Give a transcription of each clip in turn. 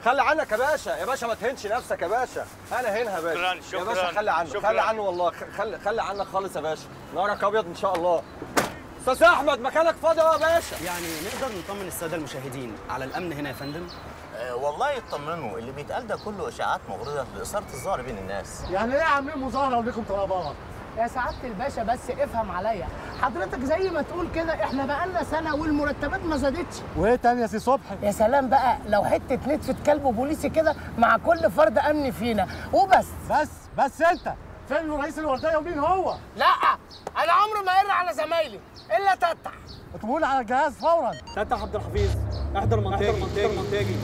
خلي عنك يا باشا يا باشا ما تهنش نفسك يا باشا انا هنا يا باشا شكراً، يا شكراً، باشا خلي عنه شكراً. خلي عنه والله خ- خلي خلي عنك خالص يا باشا نارك ابيض ان شاء الله استاذ احمد مكانك فاضي أهو يا باشا يعني نقدر نطمن الساده المشاهدين على الامن هنا يا فندم آه والله يطمنوا اللي بيتقال ده كله اشاعات مغرضه لاثاره الظهر بين الناس يعني ايه عاملين مظاهره وليكم طلبات يا سعادة الباشا بس افهم عليا حضرتك زي ما تقول كده احنا بقالنا سنة والمرتبات ما زادتش وايه تاني يا سي صبحي يا سلام بقى لو حتة نتفة كلب بوليسي كده مع كل فرد أمن فينا وبس بس بس انت فين رئيس الورديه ومين هو لا أنا عمري ما أقر على زمايلي إلا تتح اطلبوني على الجهاز فورا فتح عبد الحفيظ احضر منتجي احضر منتجي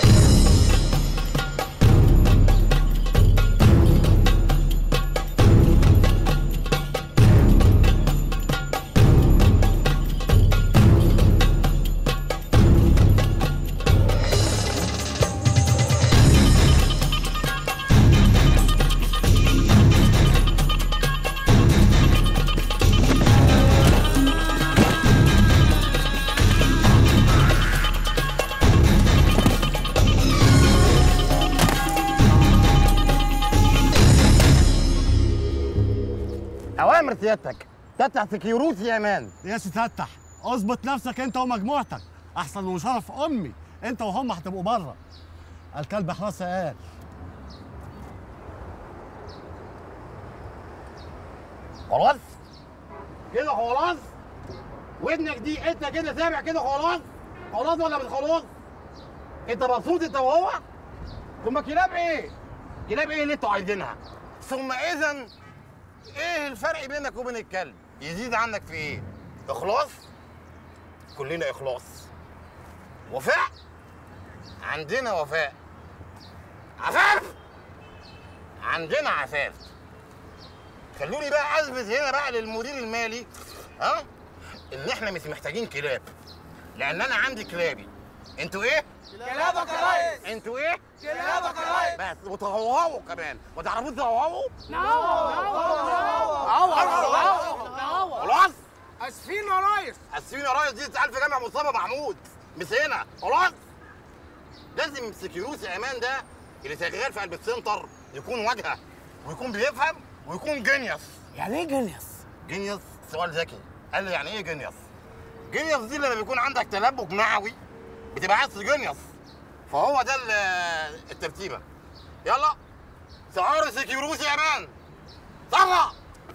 اوامر سيادتك تفتح سكيوروتي يا مان يا سي تفتح اظبط نفسك انت ومجموعتك احسن من شرف امي انت وهم هتبقوا بره الكلب خلاص قال خلاص كده خلاص ودنك دي انت كده سامع كده خلاص خلاص ولا مش خلاص انت مبسوط انت وهو ثم كلاب ايه كلاب ايه اللي انتوا عايزينها ثم اذا ايه الفرق بينك وبين الكلب يزيد عنك في ايه اخلاص كلنا اخلاص وفاء عندنا وفاء عفاف عندنا عفاف خلوني بقى اثبت هنا بقى للمدير المالي ها ان احنا مش محتاجين كلاب لان انا عندي كلابي انتوا ايه؟ كلابك يا ريس انتوا ايه؟ كلابك يا ريس بس وتهوهوا كمان ما تعرفوش تهوهوا؟ خلاص؟ اسفين يا ريس اسفين يا ريس دي تتقال في جامع مصطفى محمود مش هنا خلاص؟ لازم السكيورتي امان ده اللي شغال في قلب السنتر يكون واجهه ويكون بيفهم ويكون جينيوس يعني ايه جنيس؟ جينيوس سؤال ذكي قال لي يعني ايه جينيوس جينيوس دي لما بيكون عندك تلبك معوي بتبقى عايز جينيوس فهو ده ال- الترتيبه يلا سعار سكيوروسي يا مان صغى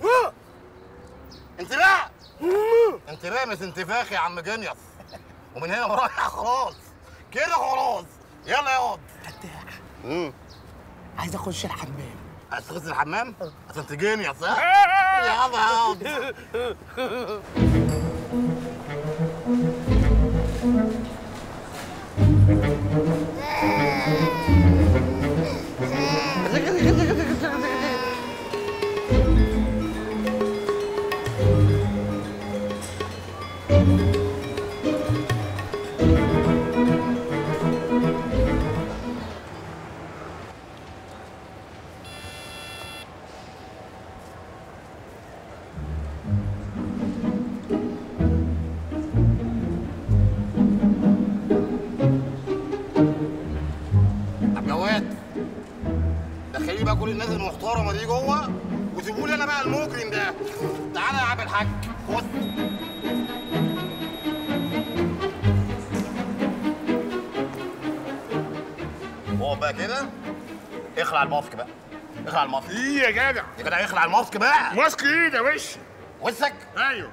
انتباه انتباه مش انتفاخ يا عم جينيوس ومن هنا ورايح خلاص كده خلاص يلا يا واد امم عايز اخش الحمام عايز تغسل الحمام عشان تجينيوس ها يلا يا واد طب جواد دخلي بقى كل الناس المحترمه دي جوه وسيبوا لي انا بقى المجرم ده تعالى يا عم الحاج خد اقعد بقى كده اخلع الماسك بقى اخلع الماسك ايه يا جدع يا جدع اخلع الماسك بقى ماسك ايه ده وش وشك ايوه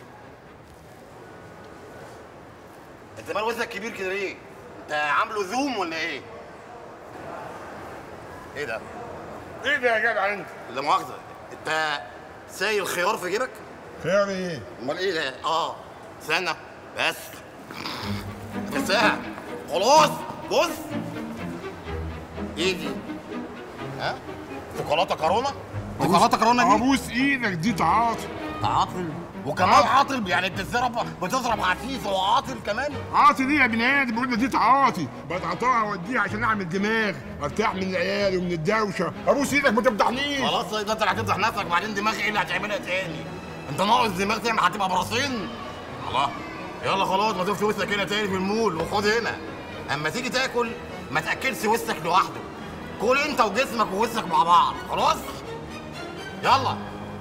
انت مال وشك كبير كده ليه؟ انت عامله زوم ولا ايه؟ ايه ده؟ ايه ده يا جدع انت لا مؤاخذة انت سايل خيار في جيبك؟ خيار ايه امال ايه ده؟ اه استنى بس انت ساعة خلاص بص ايه دي؟ ها؟ شوكولاتة كورونا؟ شوكولاتة كورونا دي؟ ابوس ايدك دي تعاطي عاطل وكمان عاطل يعني بتضرب بتضرب عفيف وعاطل كمان عاطي دي يا بني ادم بقول دي تعاطي بتعطاها واوديها عشان اعمل دماغ ارتاح من العيال ومن الدوشه ابوس ايدك ما تفضحنيش خلاص ده انت اللي هتفضح نفسك بعدين دماغ ايه اللي هتعملها تاني انت ناقص دماغ تعمل هتبقى براسين الله يلا خلاص ما تشوفش وشك هنا تاني في المول وخد هنا اما تيجي تاكل ما تاكلش وسك لوحده كل انت وجسمك ووسك مع بعض خلاص يلا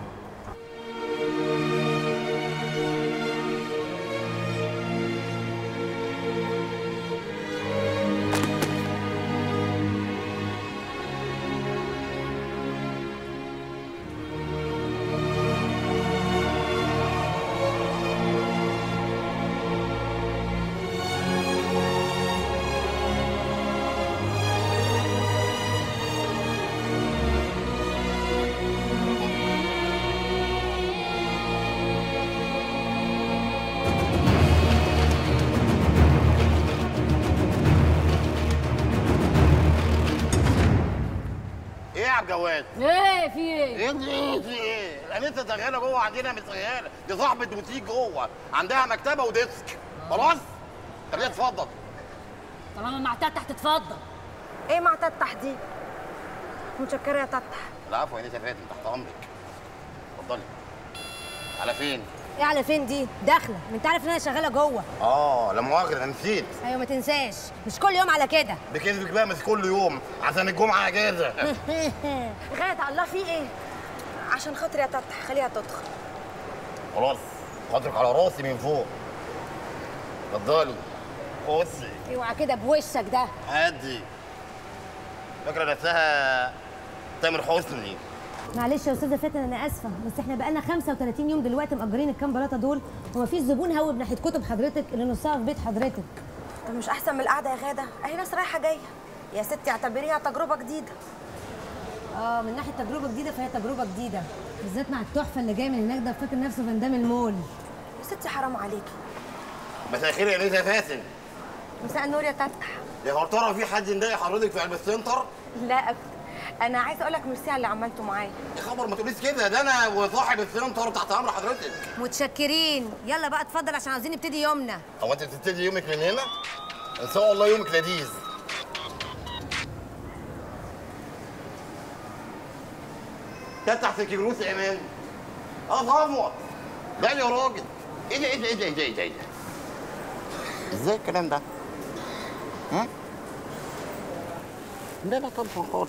ايه يا عبد الجواد ايه في ايه؟ ايه دي ايه دي ايه الانسه شغاله جوه عندنا مش شغاله دي صاحبه بوتيك جوه عندها مكتبه وديسك خلاص طب إيه، اتفضل طالما معتاد تحت تتفضل ايه مع تتح دي متشكره يا تتح العفو يا نسا فاتن تحت امرك اتفضلي على فين ايه على فين دي داخله ما انت عارف ان انا شغاله جوه اه لا مؤاخذه انا نسيت ايوه ما تنساش مش كل يوم على كده بكذبك بقى مش كل يوم عشان الجمعه اجازه غاده الله في ايه عشان خاطري يا تتح خليها تدخل خلاص قدرك على راسي من فوق اتفضلي بصي اوعى كده بوشك ده عادي فاكره نفسها تامر حسني معلش يا استاذه فاتن انا اسفه بس احنا بقالنا 35 يوم دلوقتي مأجرين الكام بلاطه دول ومفيش زبون هوب ناحيه كتب حضرتك اللي نصها في بيت حضرتك طب مش احسن من القعده يا غاده اهي ناس رايحه جايه يا ستي اعتبريها تجربه جديده اه من ناحيه تجربه جديده فهي تجربه جديده بالذات مع التحفه اللي جاي من هناك ده فاكر نفسه فان دام المول يا ستي حرام عليكي مساء الخير يا نسا فاتن مساء النور يا تتح يا هل ترى في حد مضايق حضرتك في قلب السنتر؟ لا ابدا انا عايزه اقول لك ميرسي على اللي عملته معايا يا خبر ما تقوليش كده ده انا وصاحب السنتر تحت امر حضرتك متشكرين يلا بقى اتفضل عشان عاوزين نبتدي يومنا هو انت بتبتدي يومك من هنا؟ ان شاء الله يومك لذيذ ده تحت كبروس يا ايمان اه صفوه لا يا راجل ايه ده ايه ده ايه ده ايه ده ايه ده ايه ده ازاي الكلام ده؟ ها؟ لا لا طبعا خالص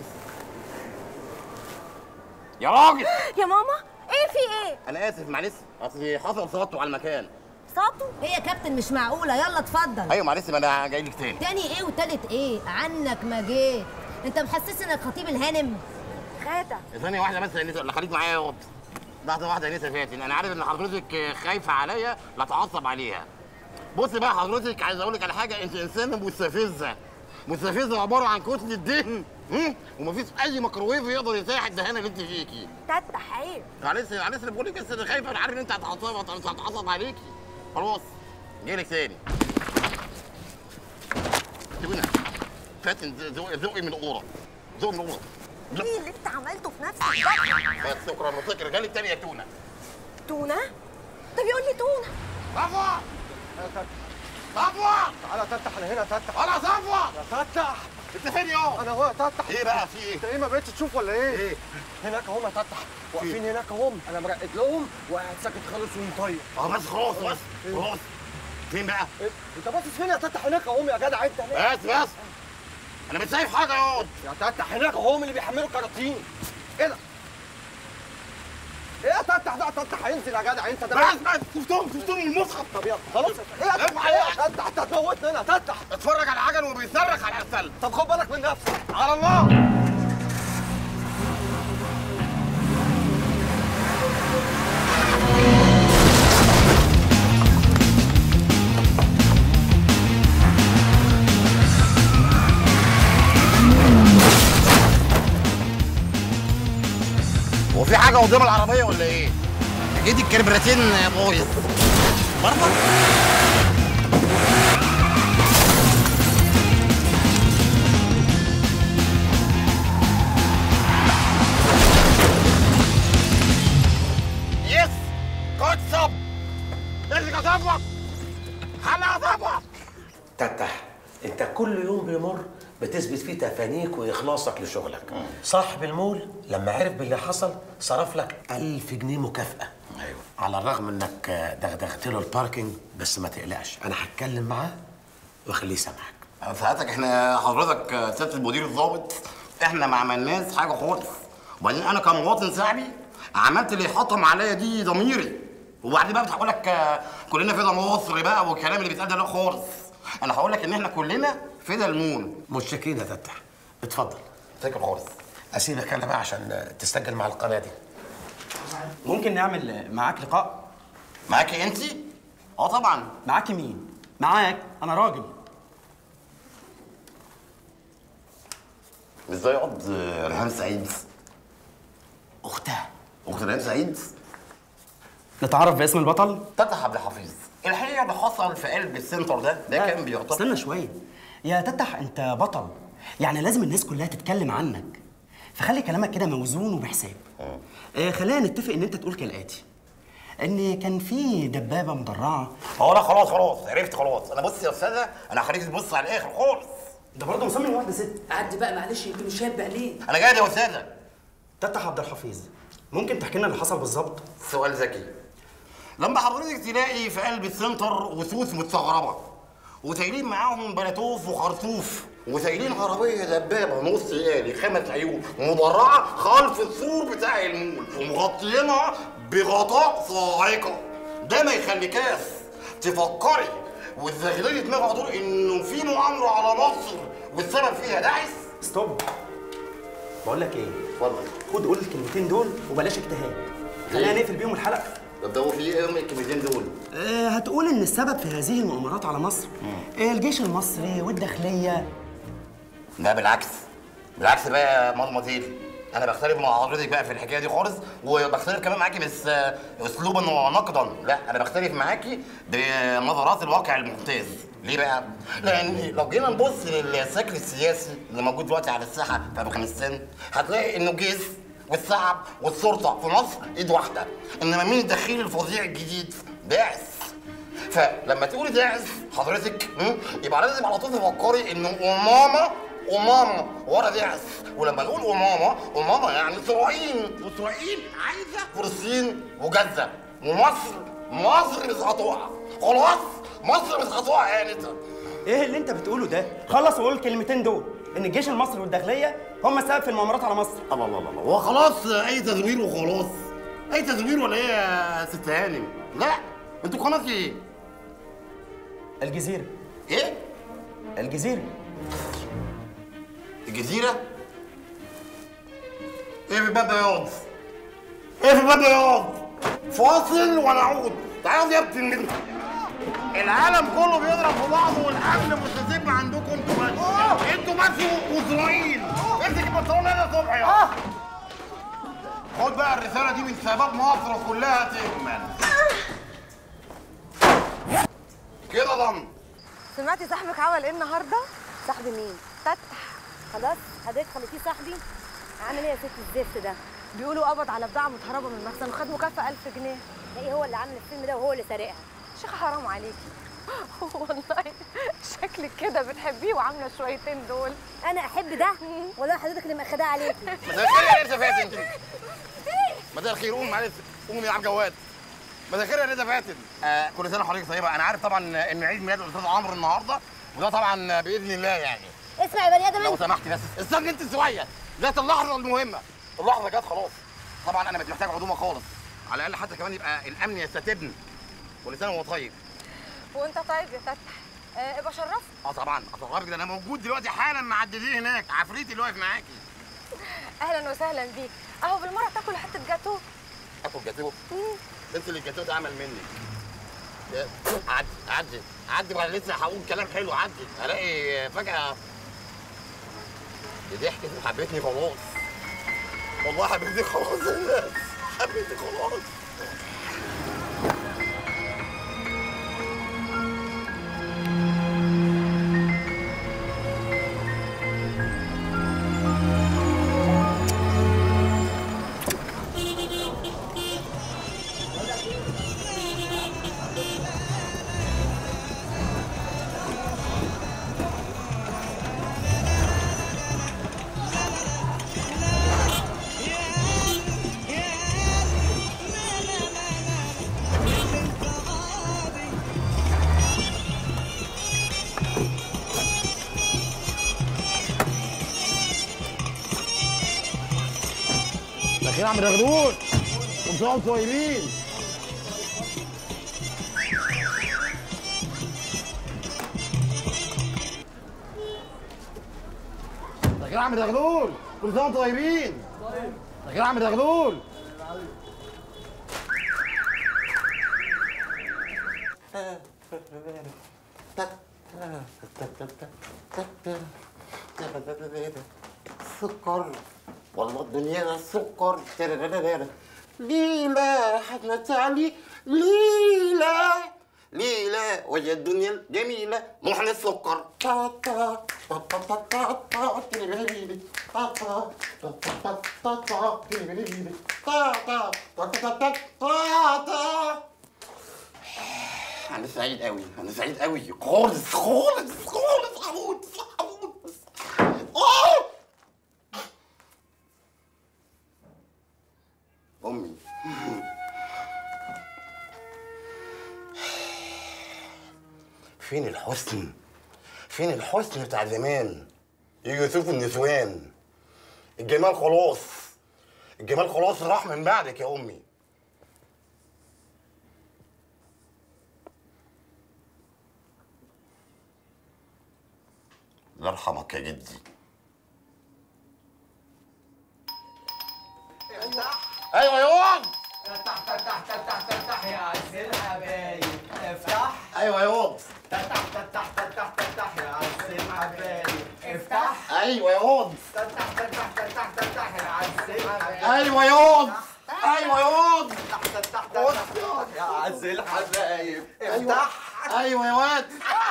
يا راجل يا ماما ايه في ايه انا اسف معلش اصل حصل سقطوا على المكان ساطو ايه يا كابتن مش معقوله يلا اتفضل ايوه معلش ما انا جاي لك تاني تاني ايه وتالت ايه عنك ما جيت انت محسس انك خطيب الهانم غاده ثانية واحدة بس يا نسا اللي خليك معايا يقعد لحظة واحدة يا نسا فاتن أنا عارف إن حضرتك خايفة عليا لا تعصب عليها بصي بقى حضرتك عايز أقول لك على حاجة أنت إنسانة مستفزة مستفزة عبارة عن كتلة دهن هم؟ ومفيش أي ميكروويف يقدر يسيح الدهانة اللي أنت فيكي تتح عيب معلش معلش أنا بقول لك بس أنا خايفة أنا عارف إن أنت هتعصب هتعصب عليكي خلاص جاي لك تاني تبونا فاتن ذوقي ذوقي من الأورا ذوقي من الأورا ايه اللي انت عملته في نفسك ده بس شكرا وشكرا جالي التانية تونة تونه طب يقول لي تونه صفوة صفوة تعالى تفتح انا هنا تفتح أنا صفوة يا تفتح أنت فين يا انا هو تفتح إيه بقى في إيه؟ انت ايه ما بقتش تشوف ولا ايه؟ إيه؟ هناك هم يا تفتح واقفين هناك هم انا مرقد لهم وقاعد ساكت خالص ومطير أه بس خلاص بس خلاص فين بقى؟ إيه؟ انت باصص فين يا تفتح هناك هم يا جدع انت هناك بس بس أنا مش شايف حاجة ياض يا تفتح هناك هم اللي بيحملوا الكراتين ايه ده؟ ايه يا تفتح ده تفتح هينزل يا جدع انت ده بس بس شفتهم شفتهم المصحف طب يلا خلاص ايه يا تفتح ايه يا تفتح انت هتموتني انا تفتح اتفرج على عجل وبيصرخ على السلة طب خد بالك من نفسك على الله هو في حاجة قدام العربية ولا إيه؟ أكيد الكربراتين بايظ برضه؟ يس جود سب ارجع يا صفوة حلا يا صفوة تفتح انت كل يوم بيمر بتثبت فيه تفانيك واخلاصك لشغلك صاحب المول لما عرف باللي حصل صرف لك ألف جنيه مكافأة أيوه على الرغم انك دغدغت له الباركينج بس ما تقلقش انا هتكلم معاه واخليه يسامحك ساعتك احنا حضرتك سياده المدير الضابط احنا ما عملناش حاجه خالص وبعدين انا كمواطن شعبي عملت اللي يحطم عليا دي ضميري وبعدين بقى بتقول لك آه، كلنا فدا مصر بقى والكلام اللي بيتقال ده لا خالص انا هقول لك ان احنا كلنا فدا المول متشكرين يا فتح اتفضل فاكر خالص اسيبك انا بقى عشان تسجل مع القناه دي ممكن نعمل معاك لقاء معاكي انت اه طبعا معاكي مين معاك انا راجل ازاي يقعد آه، ريهام سعيد اختها اخت ريهام سعيد نتعرف باسم البطل فتح عبد الحفيظ الحقيقه اللي حصل في قلب السنتر ده ده كان بيعتبر استنى شويه يا تتح انت بطل يعني لازم الناس كلها تتكلم عنك فخلي كلامك كده موزون وبحساب آه خلينا نتفق ان انت تقول كالاتي ان كان في دبابه مدرعه اه لا خلاص خلاص عرفت خلاص انا بص يا استاذه انا هخليك تبص على الاخر خالص انت برضه مصمم واحده ست عدي بقى معلش انت مش شاب ليه انا جاي يا استاذه تتح عبد الحفيظ ممكن تحكي لنا اللي حصل بالظبط سؤال ذكي لما حضرتك تلاقي في قلب السنتر وسوس متثغربه وسايلين معاهم بلاتوف وخرطوف وسايلين عربيه دبابه نص آلي خمس عيون مدرعه خلف السور بتاع المول ومغطينها بغطاء صاعقه ده ما يخليكاش تفكري وتزغللي دماغ حضور انه في مؤامره على مصر والسبب فيها داعش ستوب بقول لك ايه اتفضل خد قول الكلمتين دول وبلاش اجتهاد خلينا نقفل بيهم الحلقه طب ده هو في ايه هم الكلمتين دول؟ آه هتقول ان السبب في هذه المؤامرات على مصر آه الجيش المصري والداخليه لا بالعكس بالعكس بقى يا مضمضيل انا بختلف مع حضرتك بقى في الحكايه دي خالص وبختلف كمان معاكي بس آه، اسلوبا ونقدا لا انا بختلف معاكي بنظرات الواقع الممتاز ليه بقى؟ لان لو جينا نبص للشكل السياسي اللي موجود دلوقتي على الساحه في افغانستان هتلاقي انه الجيش والشعب والسلطه في مصر ايد واحده انما مين الدخيل الفظيع الجديد؟ داعش فلما تقولي داعش حضرتك مم، يبقى لازم على طول تفكري انه امامه امامه ورا داعش ولما نقول امامه امامه يعني اسرائيل واسرائيل عايزه فلسطين وجزه ومصر مصر مش هتقع خلاص مصر مش هتقع يا نتا ايه اللي انت بتقوله ده خلص وقول الكلمتين دول ان الجيش المصري والداخليه هم السبب في المؤامرات على مصر الله الله الله هو خلاص اي تزوير وخلاص اي تزوير ولا ايه يا ست هانم لا انتوا قناه ايه الجزيره ايه الجزيره الجزيرة؟ ايه في الباب ده ياض؟ ايه في الباب ده ياض؟ فاصل ونعود تعالوا يا ابني من العالم كله بيضرب في بعضه والامن مستتب عندكم انتوا بس انتوا بس واسرائيل امسك البنطلون هنا الصبح يا خد بقى الرسالة دي من شباب مصر كلها تكمل كده ضم سمعتي صاحبك عمل ايه النهارده؟ صاحبي مين؟ فتح خلاص حضرتك خليتيه صاحبي عامل ايه يا ست الزفت ده؟ بيقولوا قبض على بضاعه متهربه من المخزن وخد مكافاه 1000 جنيه ايه هو اللي عامل الفيلم ده وهو اللي سارقها شيخة حرام عليكي والله شكلك كده بتحبيه وعامله شويتين دول انا احب ده ولا حضرتك اللي مأخداه عليكي مساء الخير يا ريتا فاتن مساء الخير قوم معلش قوم يا عم جواد مساء الخير يا ريتا فاتن آه كل سنه وحضرتك طيبه انا عارف طبعا ان عيد ميلاد الاستاذ عمرو النهارده وده طبعا باذن الله يعني اسمع يا بني ادم لو انت سمحتي بس استنى انت شويه جت اللحظه المهمه اللحظه جت خلاص طبعا انا مش محتاج عزومه خالص على الاقل حتى كمان يبقى الامن يستتبني كل سنه وهو طيب وانت طيب يا فتح آه، ابقى شرفني اه طبعا اصرفك ده انا موجود دلوقتي حالا معدلين هناك عفريتي اللي واقف معاكي اهلا وسهلا بيك اهو بالمره تاكل حته جاتوه اكل جاتوه انت اللي الجاتوه ده عمل مني يا- عدي عدي عدي بقى لسه هقول كلام حلو عدي الاقي فجاه دي ضحكت وحبيتني خلاص والله حبيتني خلاص يا ناس حبيتني خلاص داخلين عم يرغدون وانتوا طيبين داخلين عم يرغدون كل سنه وانتوا طيبين داخلين عم يرغدون سكر والله الدنيا سكر ليلى حنت علي ليلى ليلى وهي الدنيا الجميلة محن السكر تا تا تا تا تا تا تا تيريريري. تا تا تا تا تا تا تا تيريريري. تا تا تا تا تا تا تا. أنا سعيد أوي أنا سعيد أوي خالص خالص خالص هموت هموت آه! أمي فين الحسن؟ فين الحسن بتاع زمان؟ يجوا يشوفوا النسوان الجمال خلاص الجمال خلاص راح من بعدك يا أمي الله يرحمك يا جدي ايوه يا واد تحت تحت تحت تحت يا عز الحبايب افتح ايوه يا واد تحت تحت تحت تحت يا عز الحبايب افتح ايوه يا واد تحت تحت تحت تحت يا عز الحبايب ايوه يا واد ايوه يا واد تحت تحت تحت يا عز الحبايب افتح ايوه يا واد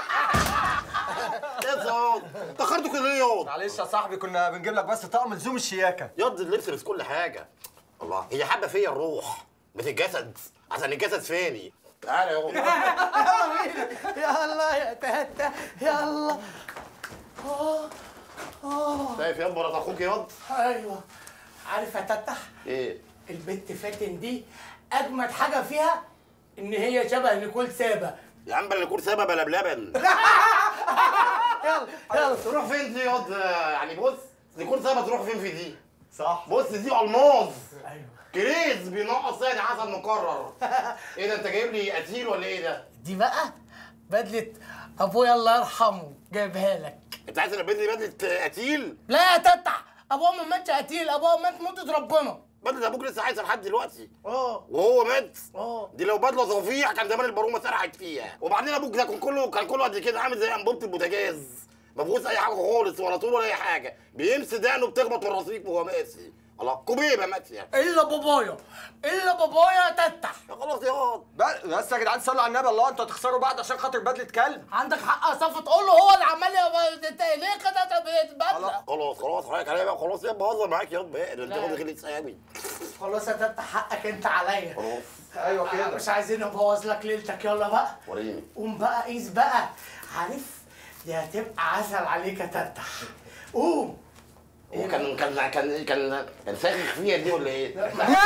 ايه يا واد اتاخرتوا كده ليه يا واد معلش يا صاحبي كنا بنجيب لك بس طقم لزوم الشياكه ياض اللبس في كل حاجه الله هي حابه فيا الروح مش الجسد عشان الجسد فاني تعالى يا واد يا الله يا تاتا يا الله آه آه شايف يا مرات اخوك ياض ايوه عارف يا تتح ايه البت فاتن دي اجمد حاجه فيها ان هي شبه نيكول سابا يا عم بلا كور سبب بلا بلبن يلا يلا تروح فين دي ياض يعني بص نكون سبب تروح فين في دي صح بص دي الماظ ايوه كريز بينقص يعني حسب مقرر ايه ده انت جايب لي قتيل ولا ايه ده؟ دي بقى بدله ابويا الله يرحمه جايبها لك انت عايز تلبس لي بدله قتيل؟ لا يا تتح ابويا ما ماتش قتيل ابويا مات موتة ربنا بدله ابوك لسه عايشه لحد دلوقتي اه وهو مات اه دي لو بدله صفيح كان زمان البارومه سرحت فيها وبعدين ابوك ده كان كله كان كله قد كده عامل زي انبوبه البوتاجاز ما فيهوش اي حاجه خالص ولا طول ولا اي حاجه بيمسي دقنه بتخبط في الرصيف وهو ماشي الله كوبيبه ماشيه الا بابايا الا بابايا يا تتح يا خلاص يا واد بس يا جدعان صلوا على النبي الله انتوا هتخسروا بعض عشان خاطر بدله كلب عندك حق يا صفا تقول له هو اللي عمال يبقى- انت ليه كده بتبدله خلاص خلاص حضرتك عليا بقى خلاص يا بهزر معاك يا بقى ده انت لا. واخد غلط قوي خلاص يا تتح حقك انت عليا خلاص ايوه كده مش عايزين نبوظ لك ليلتك يلا بقى وريني قوم بقى قيس بقى عارف دي هتبقى عسل عليك يا تتح قوم هو كان كان كان كان كان ساخخ فيها دي ولا ايه؟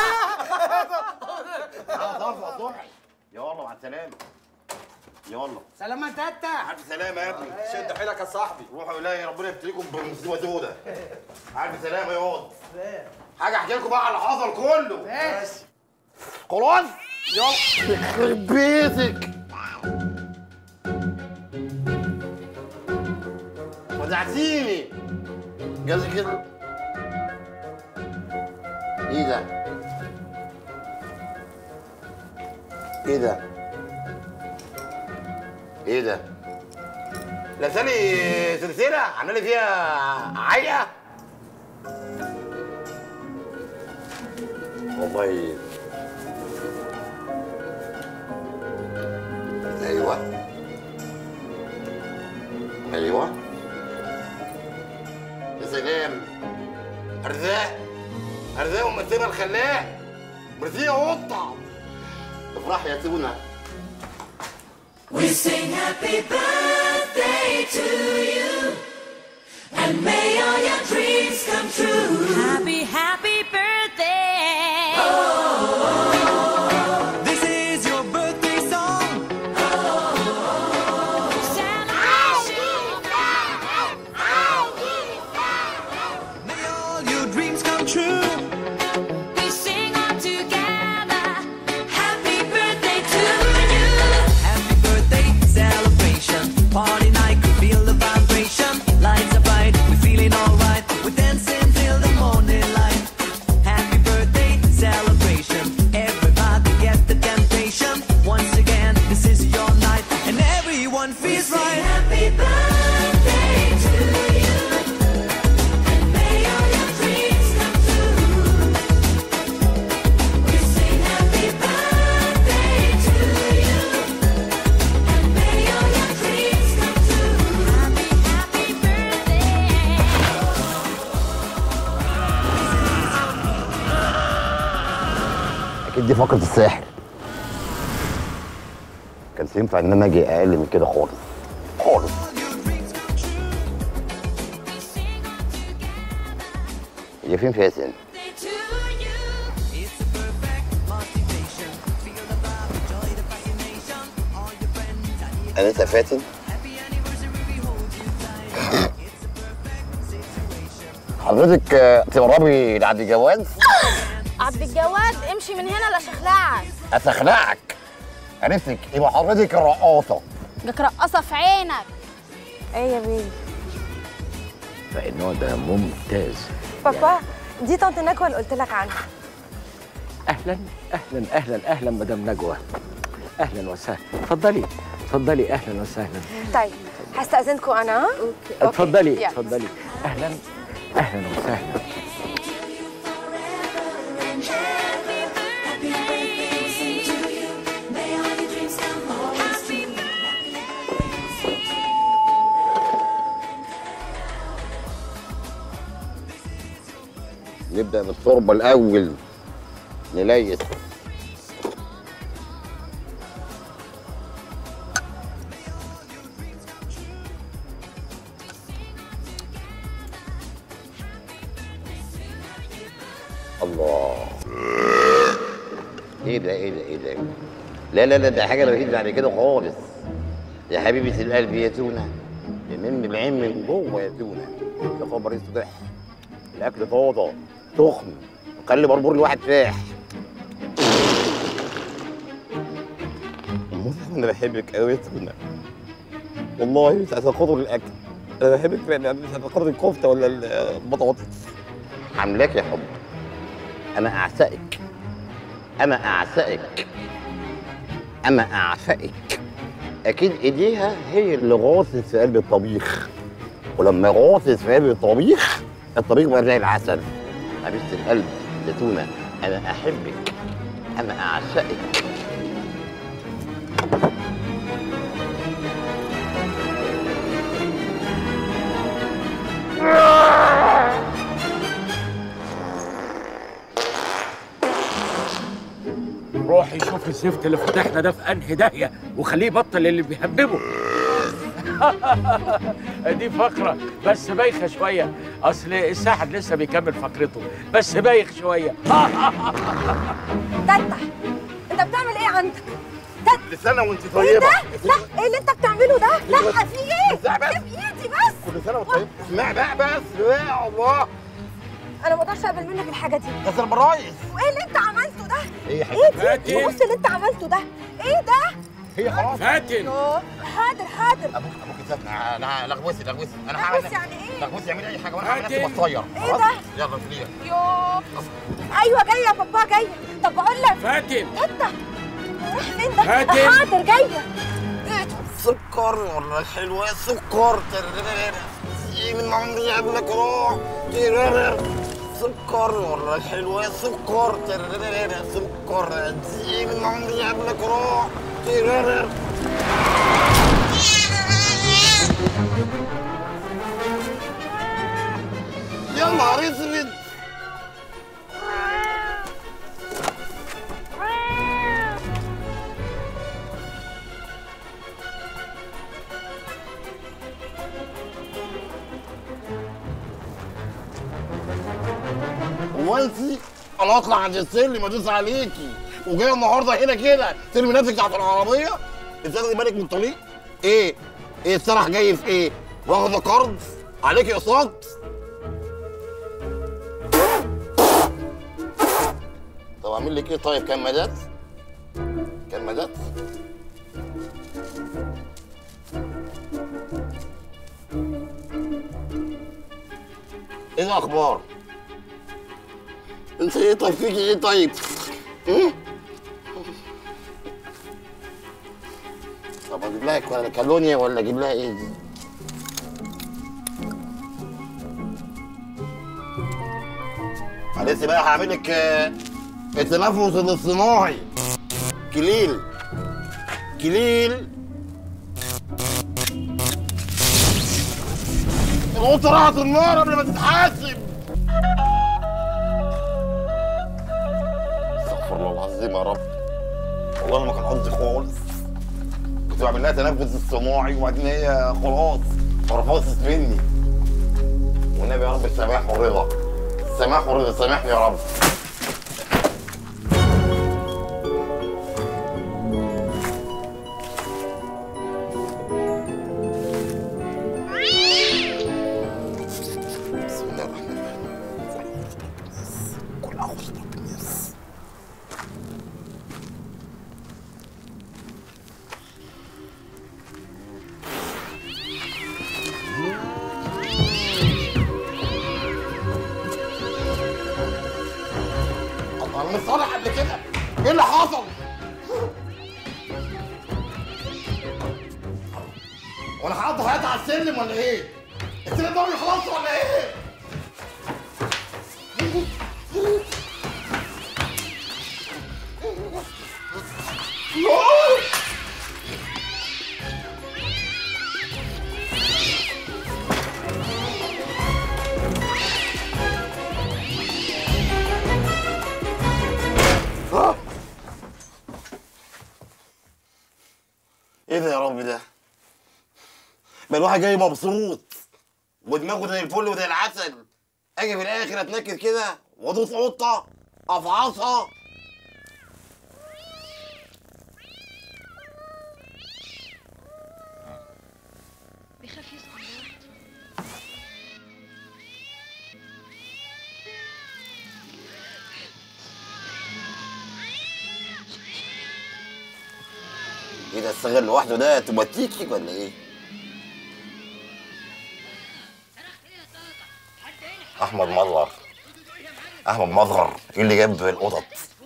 اه صفا صبحي يلا مع السلامه يلا سلام يا تتح عارف سلامه يا ابني شد حيلك يا صاحبي روحوا الهي ربنا يبتليكم بمصيبه سودة عارف سلامه يا واد حاجه احكي لكم بقى على اللي حصل كله ماشي خلاص يلا يخرب بيتك ودعتيني جازي كده ايه ده ايه ده ايه ده لابسالي سلسله عامله لي فيها عيقه والله ايوه ايوه يا سلام ارزاق ارزاق ومسيبها الخلاق مرسيه يا قطه افرح يا تونه We sing happy birthday to you. And may all your dreams come true. Happy, happy birthday. This is your birthday song. May all your dreams come true. We ادي فقره الساحر كانش ينفع ان انا اجي اقل من كده خالص خالص هي فين فاتن؟ انا انت فاتن؟ حضرتك آه، تقربي لعبد الجواز؟ عبد الجواد امشي من هنا لا شخلعك اسخلعك عرفتك يبقى حضرتك الرقاصه جاك رقصه في عينك ايه يا بيه فالنوع ده ممتاز بابا دي طنط نجوى اللي قلت لك عنها اهلا اهلا اهلا اهلا مدام نجوى اهلا وسهلا اتفضلي اتفضلي اهلا وسهلا طيب هستأذنكم انا ها؟ اتفضلي يلا. اتفضلي اهلا اهلا وسهلا نبدا بالتربه الاول نليس الله ايه ده ايه ده ايه ده لا لا لا ده حاجه رهيبه بعد كده خالص يا حبيبه القلب يا تونه من العين من جوه يا تونه يا خبر اسود الاكل طازه تخن خلي بربور الواحد فاح انا بحبك قوي يا تونه والله مش عشان خاطر الاكل انا بحبك يعني مش عشان خاطر الكفته ولا البطاطس حملاك يا حب انا اعشقك انا اعشقك انا اعشقك اكيد ايديها هي اللي غاصت في قلب الطبيخ ولما غاصت في قلب الطبيخ الطبيخ بقى زي العسل حبيبه القلب زيتونه انا احبك انا اعشقك روحي شوف الزفت اللي فتحنا ده في انهي داهيه وخليه يبطل اللي بيهببه دي فقرة بس بايخة شوية أصل الساحر لسه بيكمل فقرته بس بايخ شوية تتح انت بتعمل ايه عندك؟ كل سنه وانت ايه طيبه ده؟ لا ايه اللي انت بتعمله ده؟ لا في ايه؟ سيب ايدي بس كل سنه وانت طيبه اسمع بقى بس يا الله انا ما اقدرش اقبل منك الحاجه دي ده سلام الرايس وايه اللي انت عملته ده؟ ايه يا ايه حبيبتي دي؟ بص اللي انت عملته ده ايه ده؟ هي خلاص فاتن يوه، حاضر حاضر ابوك ابوك سابنا انا لغوسي لغوسي انا هعمل لغوسي يعني ايه؟ لغوسي اعملي اي حاجه وانا هعمل نفسي فاتن. بتصير ايه خلاص؟ ده؟ يلا فليه يوه ايوه جايه يا بابا جايه طب بقول لك فاتن انت رايح فين ده؟ فاتن. حاضر جايه سكر ولا الحلوة سكر ايه من عمري قبلك روح سكر ولا الحلوة سكر سكر ايه من عمري قبلك روح يا نهار اسود هو انت انا اطلع عند السلم ادوس عليكي وجايه النهارده هنا كده ترمي نفسك تحت العربيه انت تاخدي بالك من الطريق ايه ايه السرح جاي في ايه واخده قرض عليكي اقساط طب اعمل لك ايه طيب كمادات كمادات ايه الاخبار انت ايه طيب فيكي ايه طيب هم؟ طب اجيب لها كولا- كالونيا ولا اجيب لها ايه دي معلش بقى هعمل لك آه، التنفس الاصطناعي كليل كليل القطة راحت النار قبل ما تتحاسب استغفر الله العظيم العظيم يا رب والله ما كان قصدي خالص كنت بعمل لها تنفس اصطناعي وبعدين هي خلاص فرفصت مني والنبي يا رب السماح والرضا السماح والرضا سامحني يا رب بسم الله الرحمن الرحيم كل أعوذ برب الناس الله انا متصالح قبل كده ايه اللي حصل؟ وانا هقضي حياتي على السلم ولا ايه؟ السلم ده خلاص ولا ايه؟ ايه ده يا رب ده؟ ما الواحد جاي مبسوط ودماغه زي الفل وزي العسل اجي في الاخر اتنكد كده وادوس قطه افعصها بيخاف يسأل لوحده ايه ده الصغير لوحده ده توماتيكي ولا ايه؟ احمد مظهر احمد مظهر ايه اللي جاب القطط؟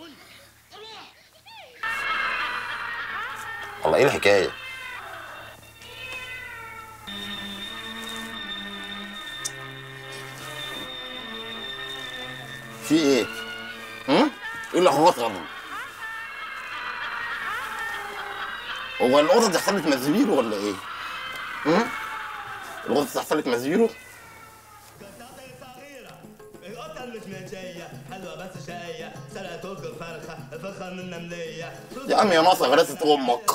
والله ايه الحكايه؟ في ايه؟ هم؟ ايه اللي حصل؟ هو القطط حصلت مزيرو ولا ايه؟ هم؟ القطط حصلت مزيرو؟ القطة مش ماشية حلوة بس شقية سرقت وجه فرخة فخة من نملية يا عم يا ناصر غراسة امك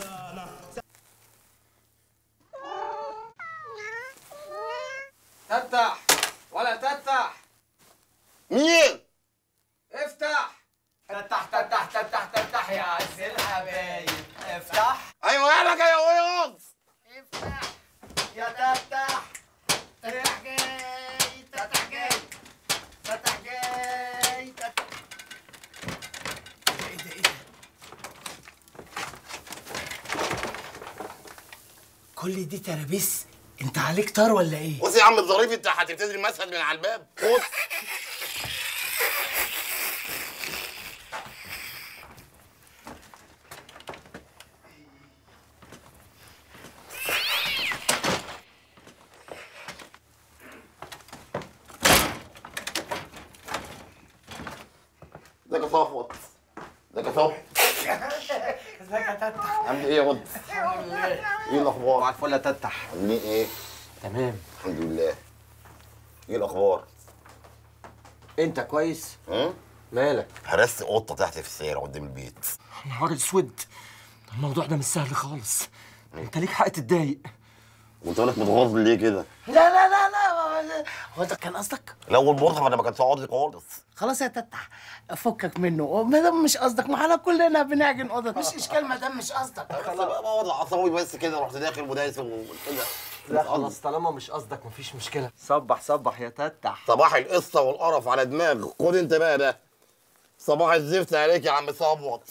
تفتح ولا تفتح مين؟ افتح تفتح تفتح تفتح تفتح يا عز الحبايب افتح ايوه يا لك يا وياض افتح يا تفتح تفتح جاي تفتح جاي تفتح جاي تفتح ايه ده ايه ده كل دي ترابيس انت عليك طار ولا ايه؟ بص يا عم الظريف انت هتبتدي المشهد من على الباب بص ازيك يا صفوت ازيك يا صبحي ازيك يا تفتح عامل ايه يا واد؟ ايه الاخبار؟ وعلى الفل يا تفتح عاملين ايه؟ تمام الحمد لله ايه الاخبار؟ انت كويس؟ ها؟ مالك؟ هرست قطه تحت في الشارع قدام البيت نهار اسود الموضوع ده مش سهل خالص انت ليك حق تتضايق وانت مالك متغاظ ليه كده؟ لا لا لا لا هو ده كان قصدك؟ لو المرضى انا ما كانش قصدي خالص خلاص يا تفتح فكك منه ما دام مش قصدك ما احنا كلنا بنعجن قطط مش اشكال ما دام مش قصدك بس بقى وضع عصبي بس كده رحت داخل ودايس وكده لا خلاص طالما مش قصدك مفيش مشكله صبح صبح يا تفتح صباح القصه والقرف على دماغك خد انت بقى ده صباح الزفت عليك يا عم صبوت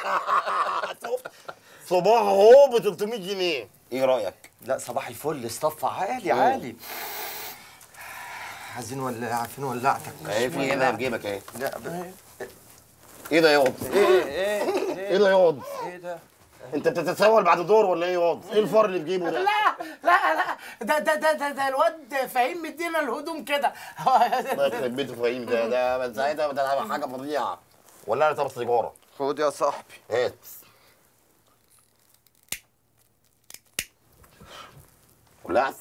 صباح اهو ب 300 جنيه ايه رايك؟ لا صباح الفل اصطف عالي مم. عالي عايزين ولا عارفين ولعتك اهي في هنا في جيبك اهي لا ب... ايه ده ياض؟ ايه ايه ايه ده ياض؟ ايه ده انت بتتسول بعد دور ولا ايه ياض؟ ايه الفار اللي في جيبه ده؟ لا لا لا ده ده ده ده, ده الواد فهيم مدينا الهدوم كده الله يخرب بيته فهيم ده ده من ساعتها ده حاجه فظيعه ولا انا طب سيجاره خد يا صاحبي هات ولعت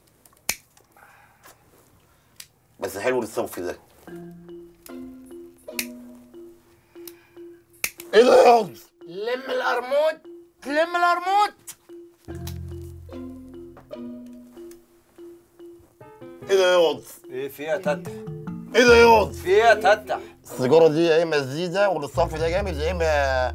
بس حلو الصنف ده ايه ده يا واد؟ لم القرموط لم القرموط ايه ده يا واد؟ ايه فيها تتح ايه ده يا واد؟ فيها تتح السيجاره دي يا اما زيزه والصف ده جامد يا اما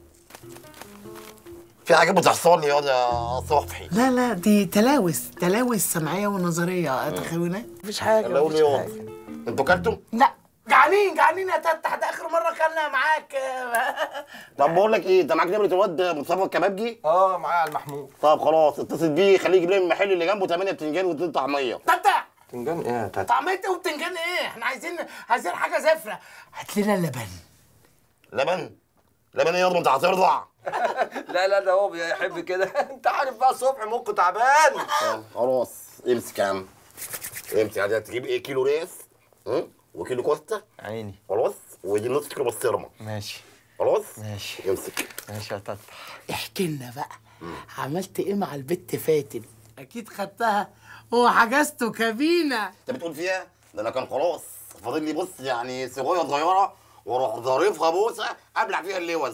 في حاجات بتحصل لي يا واد يا صبحي لا لا دي تلاوث تلاوث سمعيه ونظريه تخيلات مفيش حاجه الله يقول مفيش ايه يا حاجه واد؟ انتوا كلتوا؟ لا جعانين جعانين يا تفتح ده اخر مره كلنا معاك طب بقول لك ايه انت معاك نمره الواد مصطفى الكبابجي؟ اه معايا المحمود طب خلاص اتصل بيه خليه يجيب لي من المحل اللي جنبه 8 بتنجان واتنين طعميه تفتح تنجان ايه يا تتح طعميه ايه وبتنجان ايه احنا عايزين عايزين حاجه زفره هات لنا اللبن لبن لبن ايه يا واد ما انت هترضع لا لا ده هو بيحب كده انت عارف بقى صبحي مخه تعبان آه، خلاص امسك يا عم امسك عايز تجيب ايه كيلو ريس م? وكيلو كوستا عيني خلاص ودي نص كيلو بسطرمه ماشي خلاص ماشي امسك ماشي يا تتح احكي لنا بقى عملت ايه مع البت فاتن اكيد خدتها وحجزته كابينه انت بتقول فيها ده انا كان خلاص فاضل لي بص يعني سيجاره صغيره واروح ظارفها بوسه ابلع فيها اللوز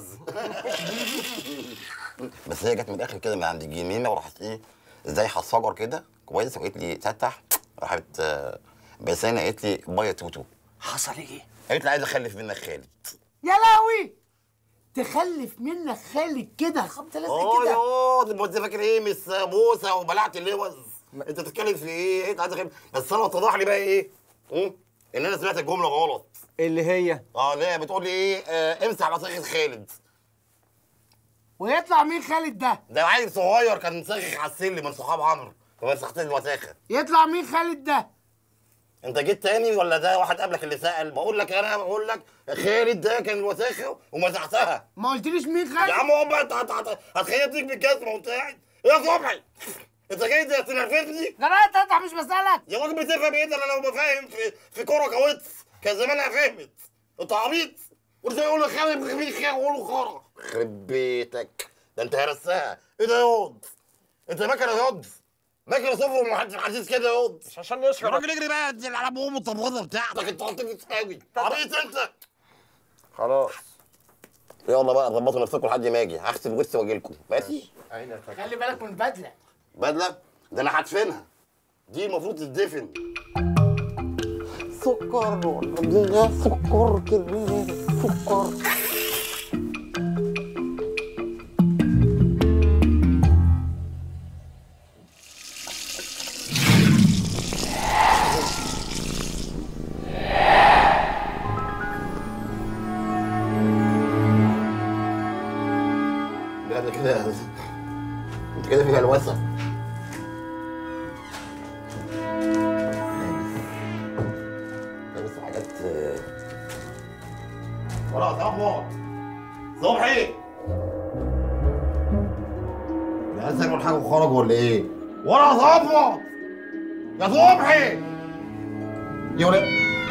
بس هي جت من الاخر كده من عند الجميمه وراحت ايه ازاي هتصجر كده كويس وقالت لي تفتح راحت آه، بسانه قالت لي بايا توتو حصل ايه قالت لي عايز اخلف منك خالد يا لهوي تخلف منك خالد كده خبط لازق اه كده يا ده انت فاكر ايه مس بوسه وبلعت اللوز انت بتتكلم في ايه انت عايز اخلف بس انا اتضح لي بقى ايه م? ان انا سمعت الجمله غلط اللي هي اه اللي هي بتقول لي ايه آه امسح بصيغه خالد ويطلع مين خالد ده ده عيل صغير كان مسخخ على السلم من صحاب عمرو فمسحت الوساخه يطلع مين خالد ده انت جيت تاني ولا ده واحد قبلك اللي سأل بقول لك انا بقول لك خالد ده كان الوساخه ومسحتها ما قلتليش مين خالد يا عم هو بقى انت هت- هت- هتخيل تيجي بالجزمه وانت قاعد يا صبحي انت جاي تنرفزني لا لا تفتح مش بسألك يا راجل بتفهم ايه ده انا لو بفهم في في كوره كاوتس كان زمانها فهمت انت عبيط وانت يقول لك خالد مين خير وقول له خرا يخرب بيتك ده انت هرسها ايه ده يا واد انت مكنه يا واد مكنه صفر ومحدش حاسس كده يا واد مش عشان يشرب يا راجل اجري بقى انزل على ام الطبخه بتاعتك انت قلت لي تساوي عبيط انت خلاص يلا بقى ظبطوا نفسكم لحد ما اجي هغسل وسط واجي لكم ماشي عيني يا تتح خلي بالك من البدله بدله ده انا هدفنها دي المفروض تتدفن سكر ولا سكر كده سكر لا ده كده انت كده في هلوسه ده بس حاجات آه، ولا صبحي صبحي العيال سمعوا الحاجة وخرجوا ولا ايه؟ ولا صبحي يا صبحي يا ولاد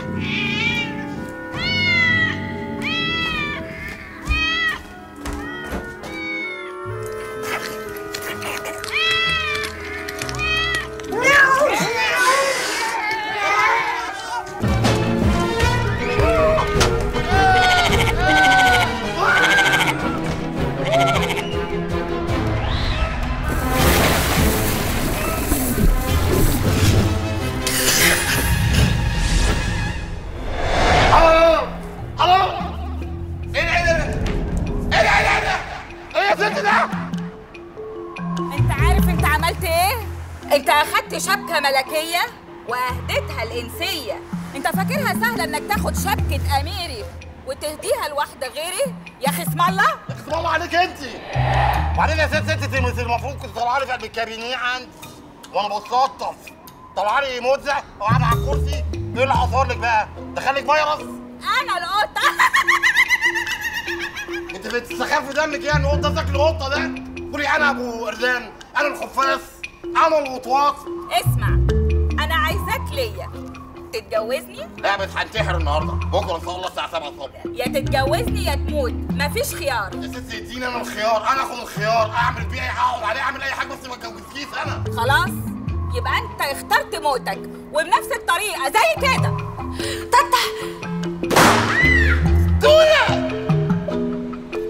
الو الو ايه ده ايه ده ايه ده ايه ده ايه يا ست ده انت عارف انت عملت ايه؟ انت اخدت شبكة ملكية واهديتها الانسية انت فاكرها سهلة انك تاخد شبكة اميري وتهديها لواحدة غيري؟ يا اخي اسم الله اسم الله عليك انت وبعدين يا ست ست انت المفروض كنت طالعه لي في قلب الكابينيه عندي وانا بتلطف طالعه لي موزه وقاعد على الكرسي ايه اللي حصل لك بقى؟ دخلك فيروس؟ انا القطة انت بتستخف دمك يعني القطه بتاكل القطه ده قولي انا ابو اردان انا الخفاف انا الوطواط اسمع انا عايزاك ليا تتجوزني لا بس هنتحر النهارده بكره ان شاء الله الساعه 7 الصبح يا تتجوزني يا تموت مفيش خيار يا ست اديني انا الخيار انا اخد الخيار اعمل بيه اي اقعد عليه اعمل اي حاجه بس ما اتجوزكيش انا خلاص يبقى انت اخترت موتك وبنفس الطريقة زي كده تتا دولة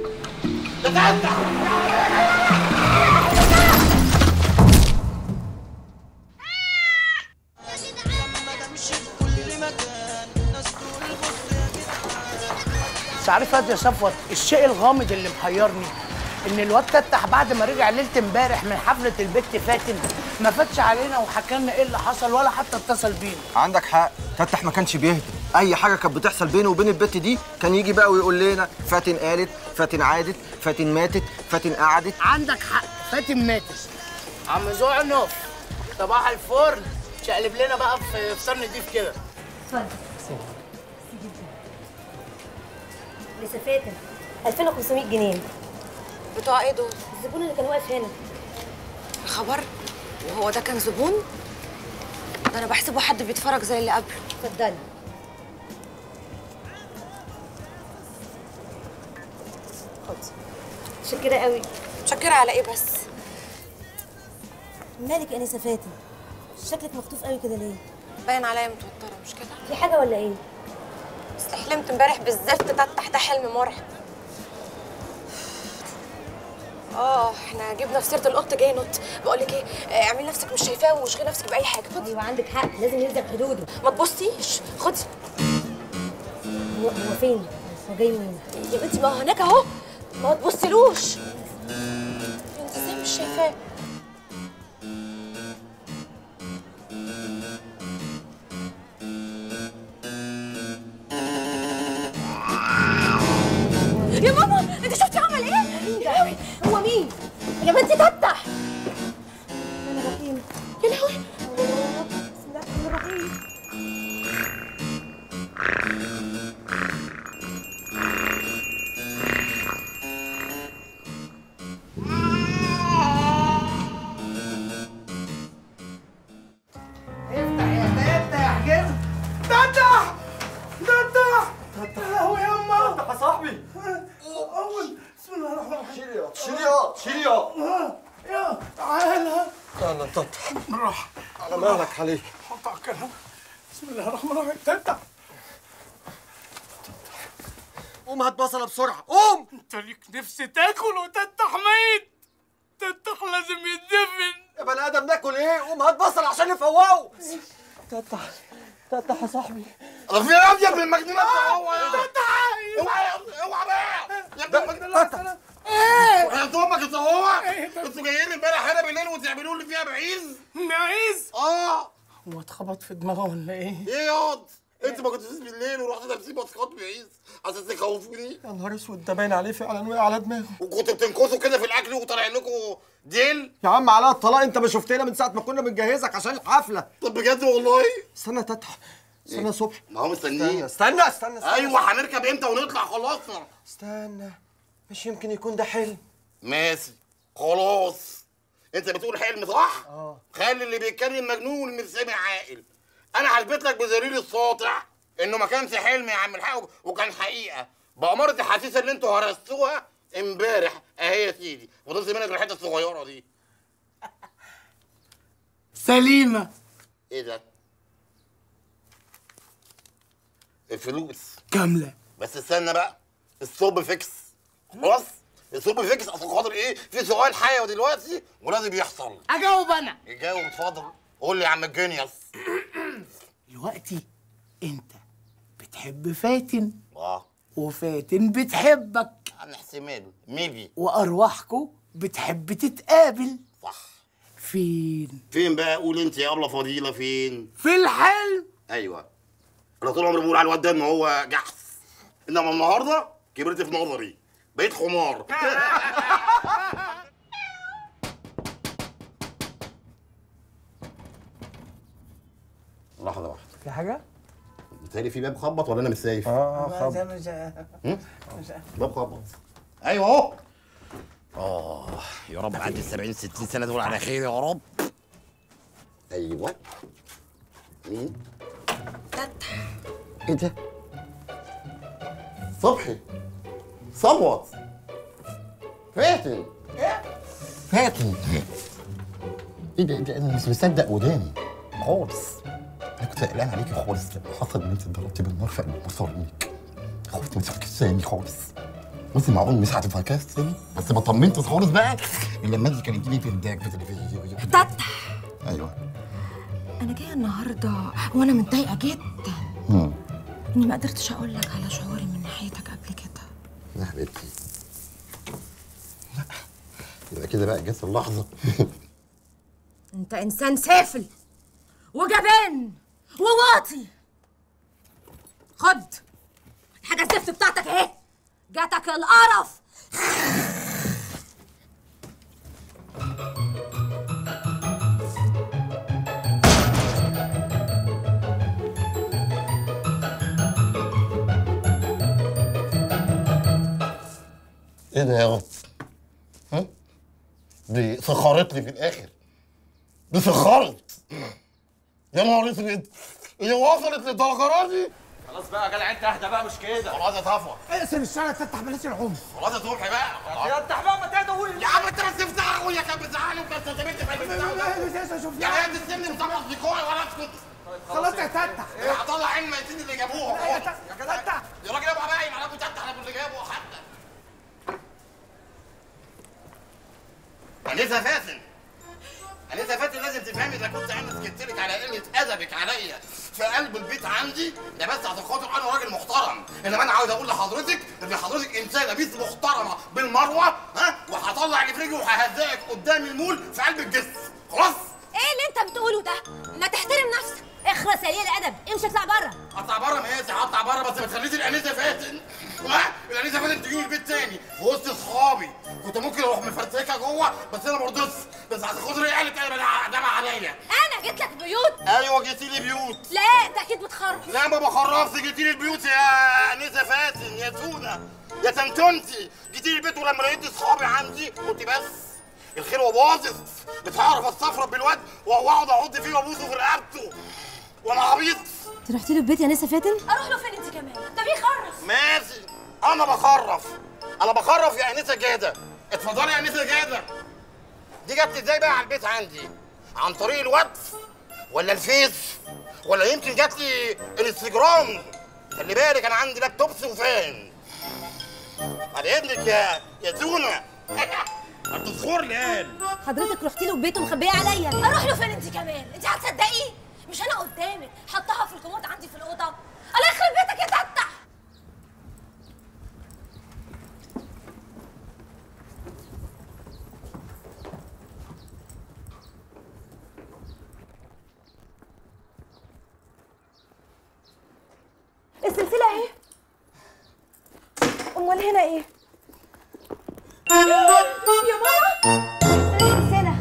مش عارف يا صفوت الشيء الغامض اللي محيرني ان الواد تفتح بعد ما رجع ليله امبارح من حفله البت فاتن ما فاتش علينا وحكى لنا ايه اللي حصل ولا حتى اتصل بينا عندك حق فتح ما كانش بيهدى اي حاجه كانت بتحصل بينه وبين البت دي كان يجي بقى ويقول لنا فاتن قالت فاتن عادت فاتن ماتت فاتن قعدت عندك حق فاتن ماتت عم زعنف صباح الفرن شقلب لنا بقى في فطار نضيف كده اتفضل لسه فاتن 2500 جنيه بتوع ايه دول؟ الزبون اللي كان واقف هنا خبر وهو ده كان زبون ده انا بحسبه حد بيتفرج زي اللي قبله اتفضلي خدي متشكرة قوي متشكرة على ايه بس؟ مالك يا انسه فاتن شكلك مخطوف قوي كده ليه باين عليا متوترة مش كده؟ في حاجه ولا ايه اصل حلمت امبارح بالزفت تفتح ده حلم مرعب اه احنا جبنا في سيره القط جاي نط بقول لك ايه آه، اعملي نفسك مش شايفاه واشغلي نفسك باي حاجه خدي ايوه عندك حق لازم يلزم حدوده ما تبصيش خدي هو هو فين هو جاي منين يا بنتي ما هو هناك اهو ما تبصيلوش انت ازاي مش شايفاه يا ماما انت شفتي عمل ايه؟ يا لهوي هو مين يا بنتي تفتح انا رحيم يا لهوي بسم الله الرحمن الرحيم افتح يا افتح كده فتح فتح فتح اهو يما فتح يا صاحبي اول بسم الله الرحمن الرحيم شيل يا شيل يا شيل يا ها، يا تعالى انا تفتح بالراحه على مالك عليك حط على الكلام بسم الله الرحمن الرحيم تفتح قوم هات بصله بسرعه قوم انت ليك نفس تاكل وتفتح ميت تفتح لازم يتدفن يا بني ادم ناكل ايه قوم هات بصل عشان نفوقه تفتح تفتح يا صاحبي انا في يا ابني المجنون هو فتح اوعى اوعى بقى يا ابني المجنون ايه يا امك انت هو انتوا جايين امبارح هنا بالليل وتعملوا لي فيها بعيز معيز اه هو اتخبط في دماغه ولا ايه؟ ايه ياض انت ما كنتوش بالليل ورحت لابسين باسكات بعيز عشان تخوفوني يا نهار اسود ده باين عليه فعلا وقع على دماغه وكنتوا بتنكسوا كده في الاكل وطالع لكم ديل يا عم علاء الطلاق انت ما شفتنا من ساعه ما كنا بنجهزك عشان الحفله طب بجد والله استنى تفتح استنى صبح ما هو مستنيين استنى استنى استنى ايوه هنركب امتى ونطلع خلاص استنى مش يمكن يكون ده حلم ماشي خلاص انت بتقول حلم صح؟ اه خلي اللي بيتكلم مجنون واللي سامع عاقل انا هثبت لك بدليل الساطع انه ما كانش حلم يا عم الحاج وكان حقيقه بأمارة الحسيسه اللي انتوا هرستوها امبارح اهي يا سيدي فضلت منك الحته الصغيره دي سليمة ايه ده؟ الفلوس كاملة بس استنى بقى الصوب فيكس خلاص الصوب فيكس اصل خاطر ايه في سؤال حيوي دلوقتي ولازم يحصل اجاوب انا جاوب اتفضل قول لي يا عم الجينيوس دلوقتي انت بتحب فاتن اه وفاتن بتحبك عن احتمال ميبي وارواحكم بتحب تتقابل صح فين فين بقى قول انت يا ابله فضيله فين في الحلم ايوه انا طول عمري بقول على الواد ده ان هو جحس انما النهارده كبرت في نظري بقيت حمار لحظه واحده في حاجة؟ بتهيألي في باب خبط ولا انا مش شايف؟ اه مش مش هم؟ باب خبط ايوه اهو اه يا رب عدي ال 70 60 سنه دول على خير يا رب ايوه مين؟ ايه ده؟ صبحي صبوت فاتن فاتن ايه ده, ده انا مش مصدق وداني خالص انا كنت قلقان عليكي خالص لما حصل ان انت اتضربتي بالنار في قلب مصارينك خفت ما تفكرش تاني خالص بصي معقول مش هتفكسني بس ما طمنتش خالص بقى الا لما انت كلمتيني في الداك في التلفزيون تتح ايوه انا جايه النهارده وانا متضايقه جدا مم. اني ما قدرتش اقول لك على شعوري من ناحيتك قبل كده يا حبيبتي لا يبقى كده بقى جت اللحظه انت انسان سافل وجبان وواطي خد الحاجه الزفت بتاعتك اهي جاتك القرف ايه ده يا غط ها دي سخرت لي في الاخر دي سخرت يا نهار اسود هي وصلت للدرجه دي خلاص بقى يا جدع انت اهدى بقى مش كده خلاص يا صفوه اقسم الشارع تفتح بلاش العنف خلاص يا صبحي بقى يا افتح بقى ما تهدى يا عم انت بس افتح اخويا كان بيزعلني وانت انت بنت في شوف يا عم تسيبني مصبح ديكوري ولا اسكت خلاص يا تتح ايه هطلع عين ميتين اللي جابوها لا يا خالص. تتح يا تتح يا راجل ابقى باين على ابو تتح انا اللي جابه حتى انسه فاتن انسه فاتن لازم تفهمي اذا كنت انا سكت لك على قله ادبك عليا في قلب البيت عندي ده بس عشان خاطر انا راجل محترم انما انا عاوز اقول لحضرتك ان حضرتك انسانه بيت محترمه بالمروه ها وهطلع اللي في رجلي وههزقك قدام المول في قلب الجسم خلاص ايه اللي انت بتقوله ده ما تحترم نفسك اخرس يا قليل الادب امشي اطلع بره اطلع بره ماشي هطلع بره بس ما تخليش الانسه فاتن ها الانسه فاتن تجيني البيت تاني في وسط اصحابي كنت ممكن اروح مفرتكها جوه بس انا ما رضيتش بس عشان خاطر هي قالت انا دمع عليا انا جيت لك بيوت ايوه جيتي لي بيوت لا انت اكيد بتخرف لا ما بخرفش جيتي لي البيوت يا انسه فاتن يا تونه يا تنتنتي جيتي لي البيت ولما لقيت اصحابي عندي قلت بس الخير وباظت مش هعرف استفرد بالواد واقعد اعض فيه وابوسه في رقبته وانا عبيط انت رحت له البيت يا نسا فاتن اروح له فين انت كمان ده بيخرف ماشي انا بخرف انا بخرف يا انسه جاده اتفضلي يا انسه جاده دي جت ازاي بقى على البيت عندي عن طريق الواتس ولا الفيس ولا يمكن جات لي الانستجرام خلي بالك انا عندي لابتوب وفان بعد اذنك يا يا تونه هتذكر لي قال حضرتك رحت له البيت ومخبيه عليا اروح له فين انت كمان انت هتصدقيه مش انا قدامك حطها في الكومود عندي في الاوضه الله يخرب بيتك يا تتح السلسلة اهي امال هنا ايه؟ يا ماما السلسلة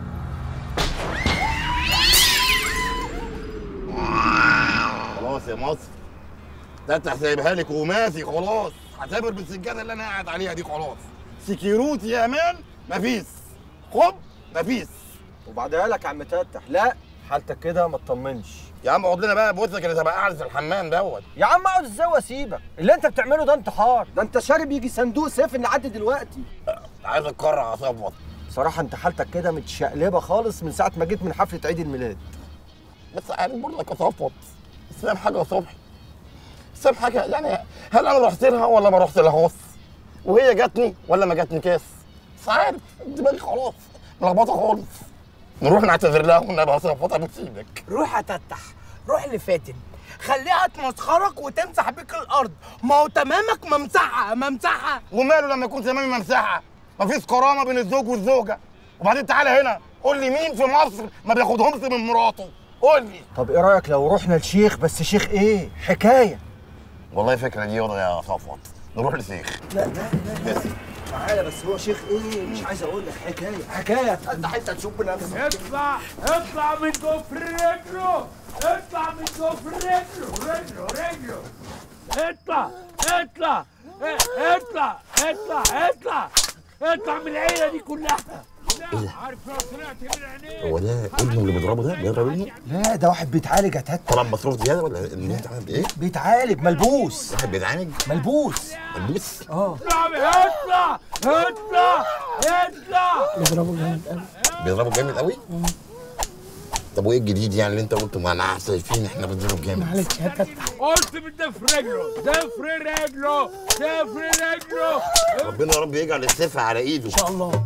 خلاص يا مصر تفتح سايبها لك وماشي خلاص هسافر بالسجاده اللي انا قاعد عليها دي خلاص سكيروتي يا امان مفيش خب مفيش وبعدها لك يا عم تفتح لا حالتك كده ما تطمنش يا عم اقعد لنا بقى بوسك اللي تبقى قاعد في الحمام دوت يا عم اقعد ازاي واسيبك اللي انت بتعمله ده انتحار ده انت شارب يجي صندوق سيف لحد دلوقتي عايز اتكرع اصفط صراحة انت حالتك كده متشقلبة خالص من ساعة ما جيت من حفلة عيد الميلاد بس عارف برضك اصفط بس فاهم حاجه يا صبحي بس فاهم حاجه يعني هل انا رحت لها ولا ما رحت لهاش وهي جاتني ولا ما جاتني كاس بس عارف دماغي خلاص ملخبطه خالص نروح نعتذر لها ونبقى اصفطها بتسيبك روح يا تتح روح لفاتن خليها تمسخرك وتمسح بيك الارض ما هو تمامك ممسحه ممسحه وماله لما يكون تمامي ممسحه مفيش كرامه بين الزوج والزوجه وبعدين تعالى هنا قول لي مين في مصر ما بياخدهمش من مراته قول لي طب ايه رأيك لو رحنا لشيخ بس شيخ ايه حكاية والله فكره دي ياضا يا صفوت نروح لشيخ لا لا لا لا تعالى بس هو شيخ ايه مش عايز اقول لك حكاية حكاية تفتح انت تشوف بنفسك اطلع اطلع من جوف رجله اطلع من جوف رجله رجله رجله اطلع اطلع اه، اطلع اطلع اطلع اطلع من العيله دي كلها ايه ده؟ عارف لو طلعت من عينيه هو ده ابنه اللي بيضربه ده بيضرب ابنه لا ده واحد بيتعالج يا تات طلب مصروف زياده ولا ان انت عامل ايه؟ بيتعالج ملبوس واحد بيتعالج ملبوس ملبوس اه اطلع اطلع اطلع بيضربه جامد قوي بيضربه جامد قوي طب وايه الجديد يعني اللي انت قلته ما انا شايفين احنا بنضرب جامد معلش يا تتح قلت بالضفر رجله ضفر رجله ضفر رجله ربنا يا رب يجعل السيف على ايده ان شاء الله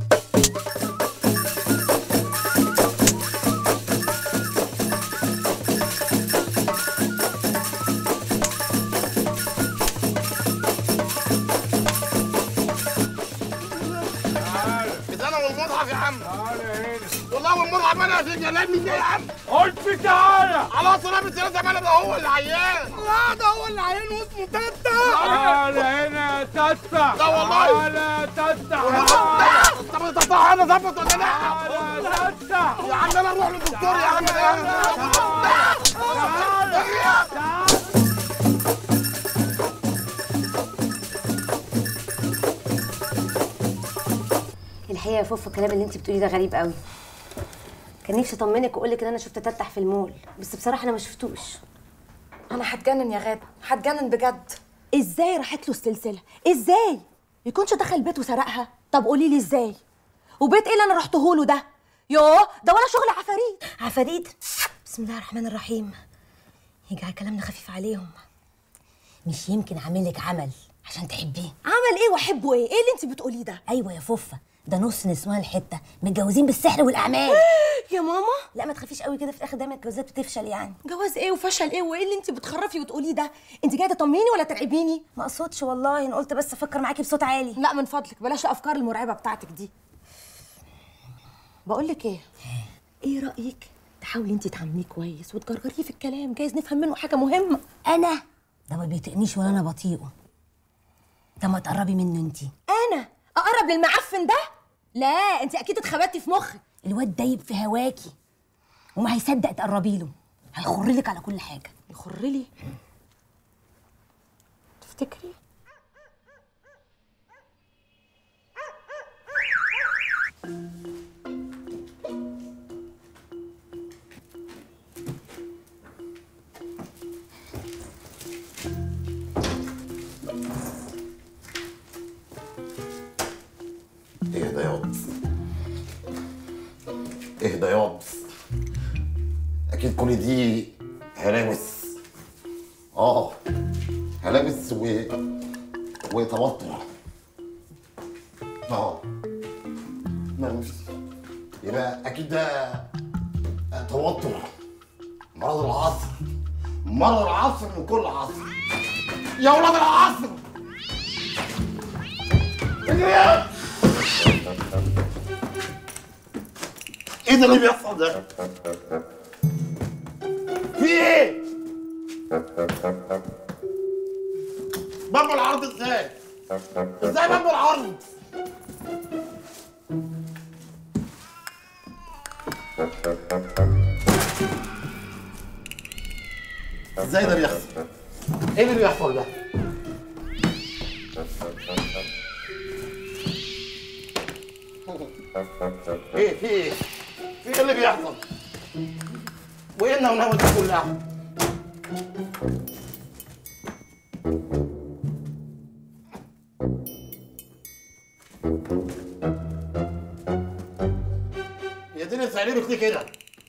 ده انا والمضحك يا عم والله والمضحك انا هتيجي لمي ده يا عم قلت تعالى على طول ثلاثة مال ده هو اللي عيان لا ده هو اللي عيان واسمه تتا تعالى هنا يا تتا لا والله. تعالى يا تتا طب انت صح انا ظبط ولا لا؟ تعالى يا تتا يا عم انا اروح للدكتور يا عم الحقيقه يا فوفا الكلام اللي انت بتقوليه ده غريب قوي كان نفسي اطمنك واقول لك ان انا شفت تتح في المول بس بصراحه انا ما شفتوش انا هتجنن يا غاده هتجنن بجد ازاي راحت له السلسله ازاي يكونش دخل البيت وسرقها طب قولي لي ازاي وبيت ايه اللي انا رحته له ده يوه ده ولا شغل عفاريت عفاريت بسم الله الرحمن الرحيم يجعل كلامنا خفيف عليهم مش يمكن عامل لك عمل عشان تحبيه عمل ايه واحبه ايه ايه اللي انت بتقوليه ده ايوه يا فوفا ده نص نسوان الحته متجوزين بالسحر والاعمال يا ماما لا ما تخافيش قوي كده في الاخر دايما الجوازات بتفشل يعني جواز ايه وفشل ايه وايه اللي انت بتخرفي وتقوليه ده انت جايه تطمنيني ولا ترعبيني ما اقصدش والله انا قلت بس افكر معاكي بصوت عالي لا من فضلك بلاش الافكار المرعبه بتاعتك دي بقول لك ايه ايه رايك تحاولي انت تعامليه كويس وتجرجريه في الكلام جايز نفهم منه حاجه مهمه انا ده ما بيطقنيش ولا انا بطيقه ده ما تقربي منه انت انا اقرب للمعفن ده لا انت اكيد اتخبطتي في مخك الواد دايب في هواكي وما هيصدق تقربي له هيخر لك على كل حاجه يخر لي تفتكري اهدى يا واد اهدى يا واد اكيد كل دي هلاوس اه هلاوس و وتوتر اه ماشي يبقى اكيد ده توتر مرض العصر مرض العصر من كل عصر يا ولاد العصر اجري يا ايه ده اللي بيحصل ده؟ في ايه؟ باب العرض ازاي؟ ازاي باب العرض؟ ازاي ده بيحصل؟ ايه اللي بيحصل ده؟ ايه في ايه؟ في ايه اللي بيحصل؟ وايه النونوه دي كلها؟ يا دنيا سعيدة ليه كده؟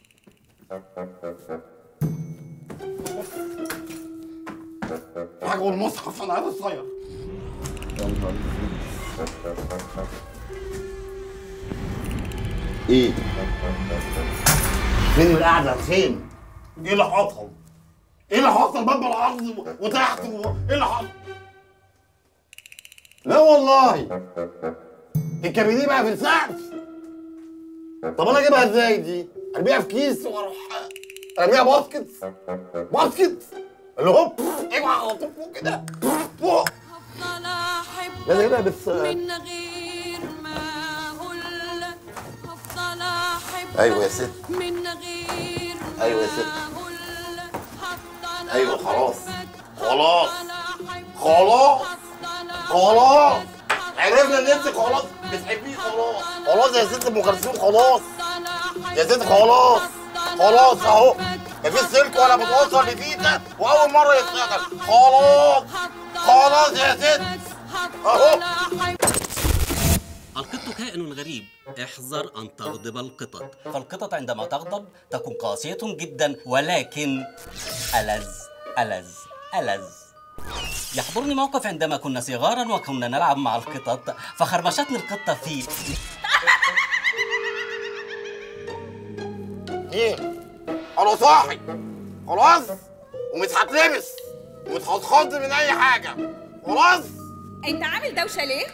حاجة والمصحف انا عايز اصير ايه؟ فين القعدة فين؟ ايه اللي حصل؟ ايه اللي حصل باب العرض و- وتحت و- ايه اللي حصل؟ لا والله الكابينيه بقى في السقف طب انا اجيبها ازاي دي؟ ارميها في كيس واروح ارميها باسكت باسكت اللي هو ايوه على طول فوق كده فوق لا ده كده بس من غير ما اقول لك هفضل احبك ايوه يا ست من غير ايوه يا ست اقول لك هفضل ايوه خلاص خلاص خلاص خلاص عرفنا ان انت خلاص بتحبيه خلاص خلاص يا ست ام كلثوم خلاص يا ست خلاص خلاص اهو مفيش سلك ولا بتوصل لفيتا واول مره يشتغل خلاص خلاص يا ست اهو القط كائن غريب احذر أن تغضب القطط فالقطط عندما تغضب تكون قاسية جدا ولكن ألذ ألذ ألذ يحضرني موقف عندما كنا صغارا وكنا نلعب مع القطط فخربشتني القطة في ايه انا صاحي خلاص ومش هتلبس ومش هتخض من اي حاجه خلاص انت عامل دوشه ليه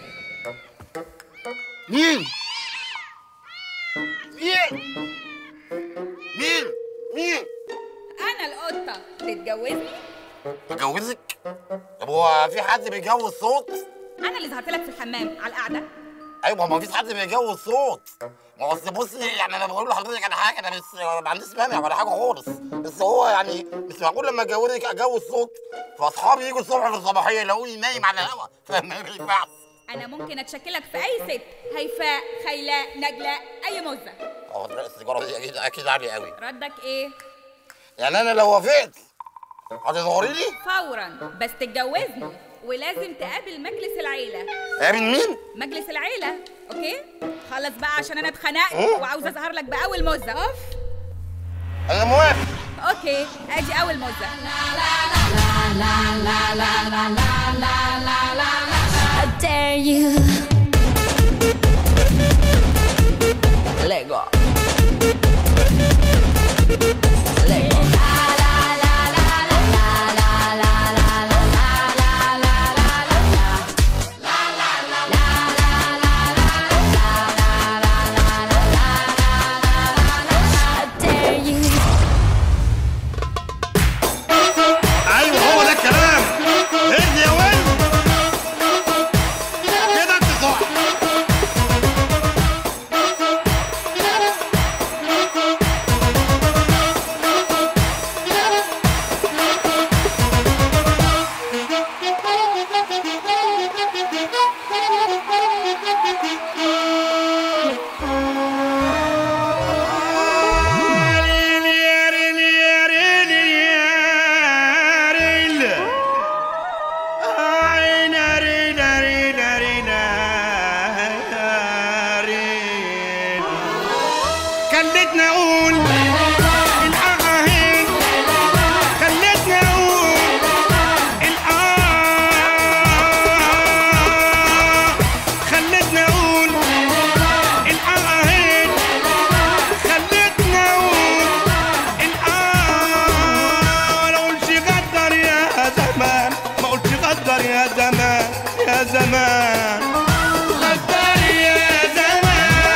مين مين مين مين انا القطه تتجوزني اتجوزك طب هو في حد بيجوز صوت انا اللي ظهرت لك في الحمام على القعده ايوه ما فيش حد بيجوز صوت ما هو اصل بصي يعني انا بقول لحضرتك على حاجه انا بس ما عنديش مانع ولا حاجه خالص بس هو يعني مش معقول لما اتجوزك اجوز صوت فاصحابي يجوا الصبح في الصباحيه يلاقوني نايم على الهوا فما ينفعش انا ممكن اتشكلك في اي ست هيفاء خيلاء نجلاء اي مزه اه لا السيجاره دي اكيد اكيد عاليه قوي ردك ايه يعني انا لو وافقت هتظهري لي فورا بس تتجوزني ولازم تقابل مجلس العيله قابل مين مجلس العيله اوكي خلص بقى عشان انا اتخنقت أوه. وعاوزه اظهر لك باول مزه اوف انا موافق اوكي ادي اول مزه I dare you. Lego. Lego. I dare you. ايوه هو ده الكلام اهدي يا ولد كده انت صح خلتني اقول الآهين خلتني اقول الآه خلتني اقول الآهين خلتني اقول الآه ما اقولش غدر يا زمان ما اقولش غدر يا زمان يا زمان غدر يا زمان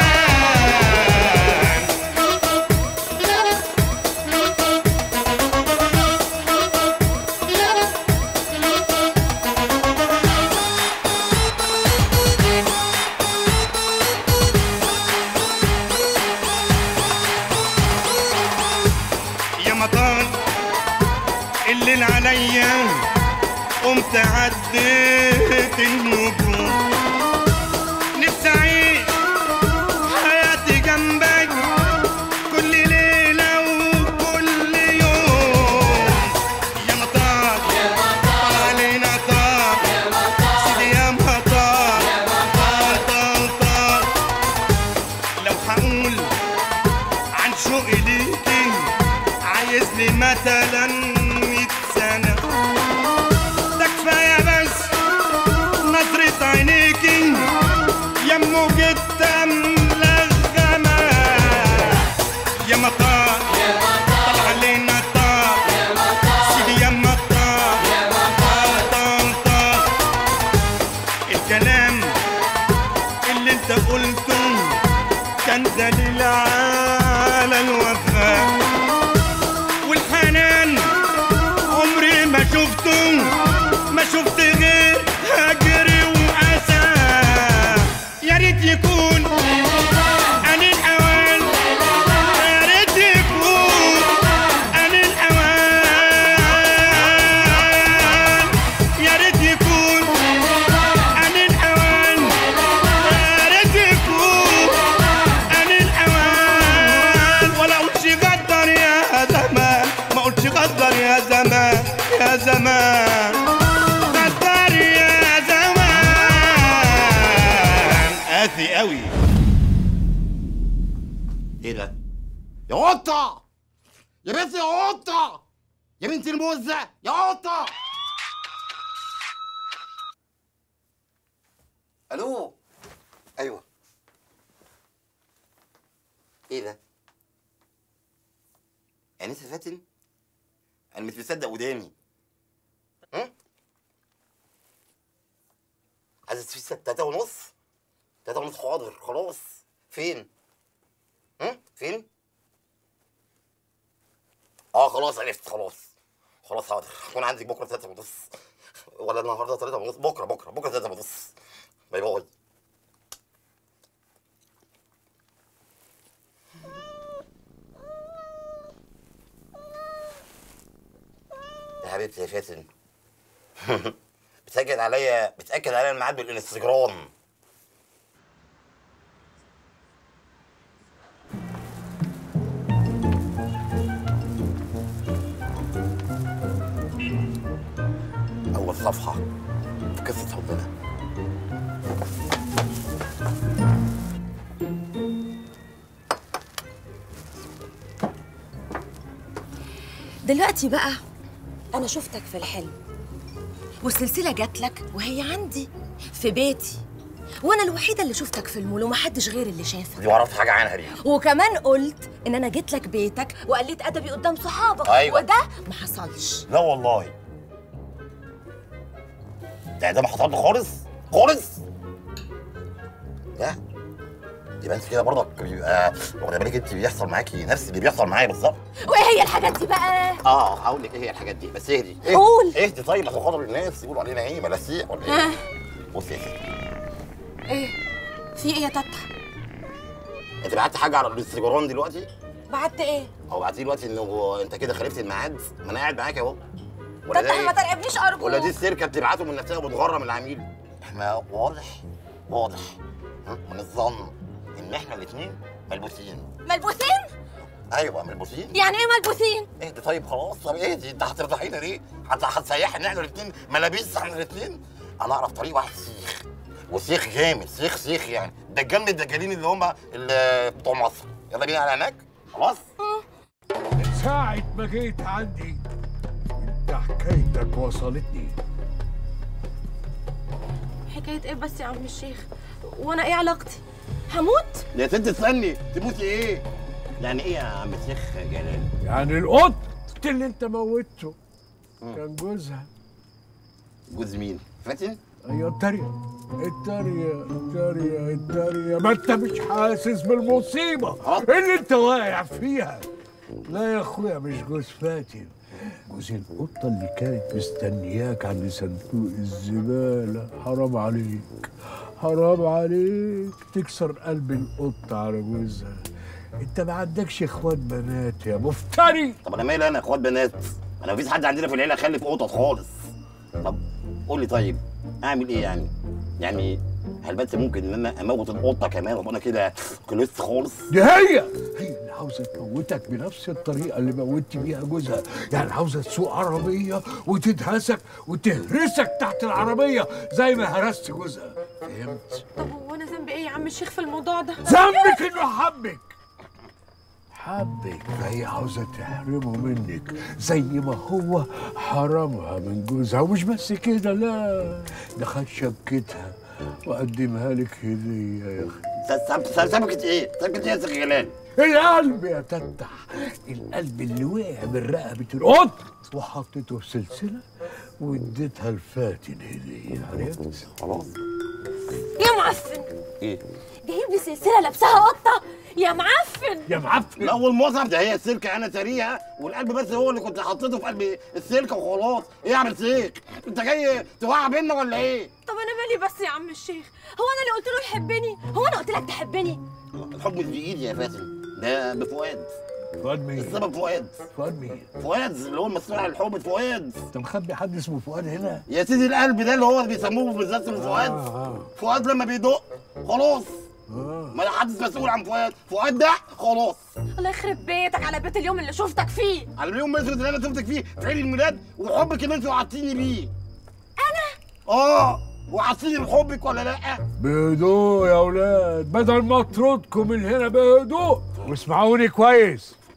يا مطار الليل عليا قمت عديت النجوم نفسي اعيش حياتي جنبك كل ليلة وكل يوم يا مطار طال علينا طار سيدي يا مطار طار طار طار لو هقول عن شوقي ليكي عايز لي مثلا مية سنة ده كفاية بس نظرة عينيكي يا موجة ملغمة يا مطار طلع علينا طار سيدي يا مطار طار طار طار الكلام اللي انت قلته كان دليل على الوفاء والحنان عمري ما شفته ما شفت غير هجر وأسى يا ريت يكون أنا الأوان يا ريت يكون أنا الأوان يا ريت يكون أنا الأوان يا ريت يكون أنا الأوان ولا أقولش غدر يا زمان ما أقولش غدر يا زمان يا زمان غدر يا زمان قاسي يا قطه يا بنت يا قطه يا بنت المزه يا قطه الو ايوه ايه ده انسه فاتن انا مش مصدق وداني ها عايز تفيش تلاتة ونص تلاتة ونص حاضر خلاص فين ها فين اه خلاص عرفت خلاص خلاص حاضر هكون عندك بكره تلاتة ونص ولا النهارده تلاتة ونص بكره بكره بكره تلاتة ونص باي باي يا حبيبتي يا فاتن بتأكد عليا بتأكد عليا الميعاد بالانستجرام أول صفحة في قصة حبنا دلوقتي بقى انا شفتك في الحلم والسلسله جات لك وهي عندي في بيتي وانا الوحيده اللي شفتك في المول ومحدش غير اللي شافك دي وعرفت حاجة عنها دي وكمان قلت ان انا جيت لك بيتك وقلت ادبي قدام صحابك أيوة. وده ما حصلش لا والله ده ده ما حصلش خالص خالص لا يبقى انت كده برضك بيبقى واخده بالك انت بيحصل معاكي نفس اللي بيحصل معايا بالظبط وايه هي الحاجات دي بقى اه هقول لك ايه هي الحاجات دي بس اهدي اهدي قول. اهدي طيب عشان خاطر الناس يقولوا علينا ايه ملاسيع ولا ها. ايه بصي يا ستي ايه في ايه يا تتا انت بعت حاجه على الانستجرام دلوقتي بعت ايه او بعتي دلوقتي انه انت كده خالفت الميعاد ما انا قاعد معاك اهو تتا ده ما إيه؟ ترعبنيش ارجوك ولا دي السيركه بتبعته من نفسها وبتغرم العميل احنا واضح واضح ها؟ من الظن ان احنا الاثنين ملبوسين ملبوسين ايوه ملبوسين يعني ايه ملبوسين اهدي طيب خلاص طب اهدي انت هترضحينا ليه؟ هت- هتسيحي ان احنا الاثنين ملابيس احنا الاثنين انا اعرف طريق واحد سيخ وسيخ جامد سيخ سيخ يعني دجال من الدجالين اللي هم اللي بتوع مصر يلا بينا على هناك خلاص من ساعة ما جيت عندي انت حكايتك وصلتني حكايه ايه بس يا عم الشيخ وانا ايه علاقتي هموت يا ست استني تموتي ايه؟ يعني ايه يا عم الشيخ جلال؟ يعني القط اللي انت موتته كان جوزها جوز مين؟ فاتن؟ ايوه الترية الترية الترية الترية ما انت مش حاسس بالمصيبة اللي انت واقع فيها لا يا اخويا مش جوز فاتن جوز القطة اللي كانت مستنياك عند صندوق الزبالة حرام عليك حرام عليك تكسر قلب القطة على جوزها انت ما عندكش اخوات بنات يا مفتري طب انا مالي انا اخوات بنات انا مفيش حد عندنا في العيله خلف قطط خالص طب قول لي طيب اعمل ايه يعني يعني هل بس ممكن ان انا اموت القطه كمان وابقى انا كده خلصت خالص دي هي هي اللي عاوزه تموتك بنفس الطريقه اللي موتت بيها جوزها يعني عاوزه تسوق عربيه وتدهسك وتهرسك تحت العربيه زي ما هرست جوزها فهمت طب وانا ذنبي ايه يا عم الشيخ في الموضوع ده ذنبك انه حبك حبك فهي عاوزه تحرمه منك زي ما هو حرمها من جوزها ومش بس كده لا ده خد شبكتها وقدمها لك هديه يا اخي سمكة ايه؟ سمكة ايه يا سيخ جلال؟ القلب يا تفتح القلب اللي وقع من رقبة القط وحطيته في سلسلة واديتها لفاتن هدية عرفت؟ خلاص يا معفن ايه؟ جايب لي سلسله لابسها قطه يا معفن يا معفن لا والمصحف ده هي السلكه انا ساريها والقلب بس هو اللي كنت حطيته في قلب السلكه وخلاص ايه يا عم سيخ؟ انت جاي توقع بينا ولا ايه؟ طب انا مالي بس يا عم الشيخ هو انا اللي قلت له يحبني هو انا قلت لك تحبني الحب مش بايدي يا فاتن ده بفؤاد فؤاد مين؟ السبب فؤاد فؤاد مين؟ فؤاد اللي هو المسؤول عن الحب فؤاد انت مخبي حد اسمه فؤاد هنا؟ يا سيدي القلب ده اللي هو بيسموه بالذات اسمه فؤاد آه. فؤاد لما بيدق خلاص ما حدش مسؤول عن فؤاد فؤاد ده خلاص الله يخرب بيتك على بيت اليوم اللي شفتك فيه على اليوم مثل اللي انا شفتك فيه في عيد الميلاد وحبك اللي انت وعدتيني بيه انا اه وعدتيني بحبك ولا لا بهدوء يا اولاد بدل ما اطردكم من هنا بهدوء واسمعوني كويس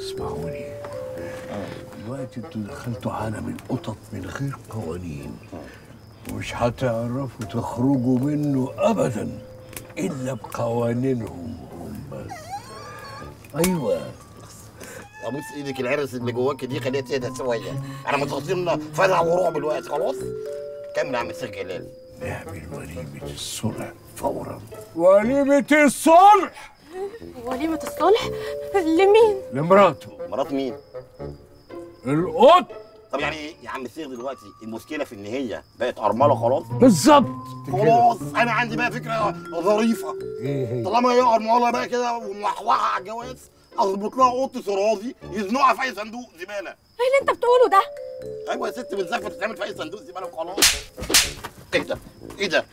اسمعوني دلوقتي انتوا دخلتوا عالم القطط من غير قوانين ومش هتعرفوا تخرجوا منه ابدا الا بقوانينهم هم بس ايوه ابوس ايدك العرس اللي جواك دي خليها تهدى شويه انا متخصصين فزع ورعب الوقت خلاص كمل يا عم الشيخ جلال نعمل وليمة الصلح فورا وليمة الصلح وليمة الصلح لمين؟ لمراته مرات مين؟ القط طب يعني ايه يا عم الشيخ دلوقتي المشكله في ان هي بقت ارمله خلاص بالظبط خلاص انا عندي بقى فكره ظريفه ايه هي؟ طالما هي ارمله بقى كده وموحوحه على الجواز اظبط لها قط سرازي يزنقها في اي صندوق زباله ايه اللي انت بتقوله ده؟ ايوه يا ست بالزفه تتعمل في اي صندوق زباله وخلاص ايه ده؟ ايه ده؟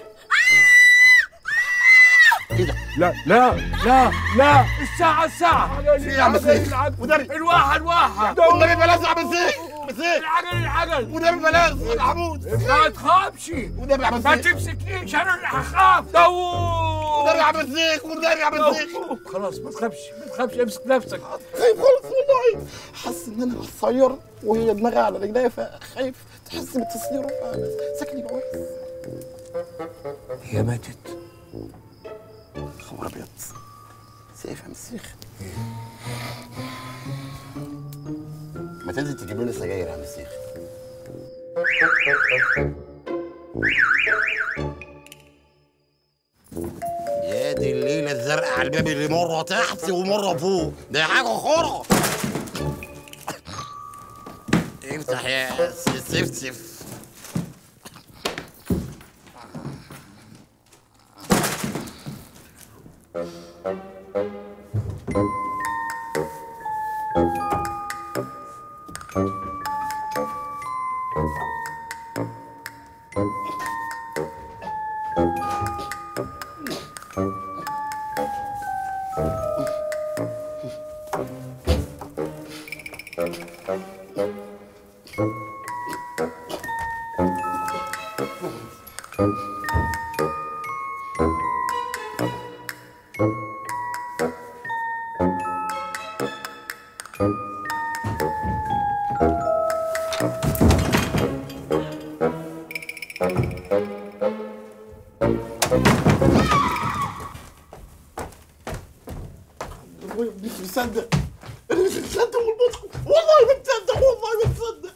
ايه ده؟ لا لا لا لا الساعة الساعة ايه يا عم الشيخ؟ وداري الواحة الواحة والنبي بلاش يا عم الشيخ الشيخ العجل العجل ونبي بلاش يا عمود ما تخافش ونبي يا عم ما الشيخ تمسكنيش انا اللي هخاف دور ونبي يا عم الشيخ ونبي يا عم الشيخ خلاص ما تخافش ما تخافش امسك نفسك خايف خالص والله حاسس ان انا قصير وهي دماغي على رجليا فخايف تحس بالتصوير سكني بويس هي ماتت خبر ابيض سيف يا عم الشيخ ما تنزل تجيب لنا سجاير يا عم الشيخ يا دي الليلة الزرقاء على الباب اللي مرة تحت ومرة فوق ده حاجة خرا افتح يا سفسف مش مصدق انا مش مصدق والله والله ما مصدق والله ما مصدق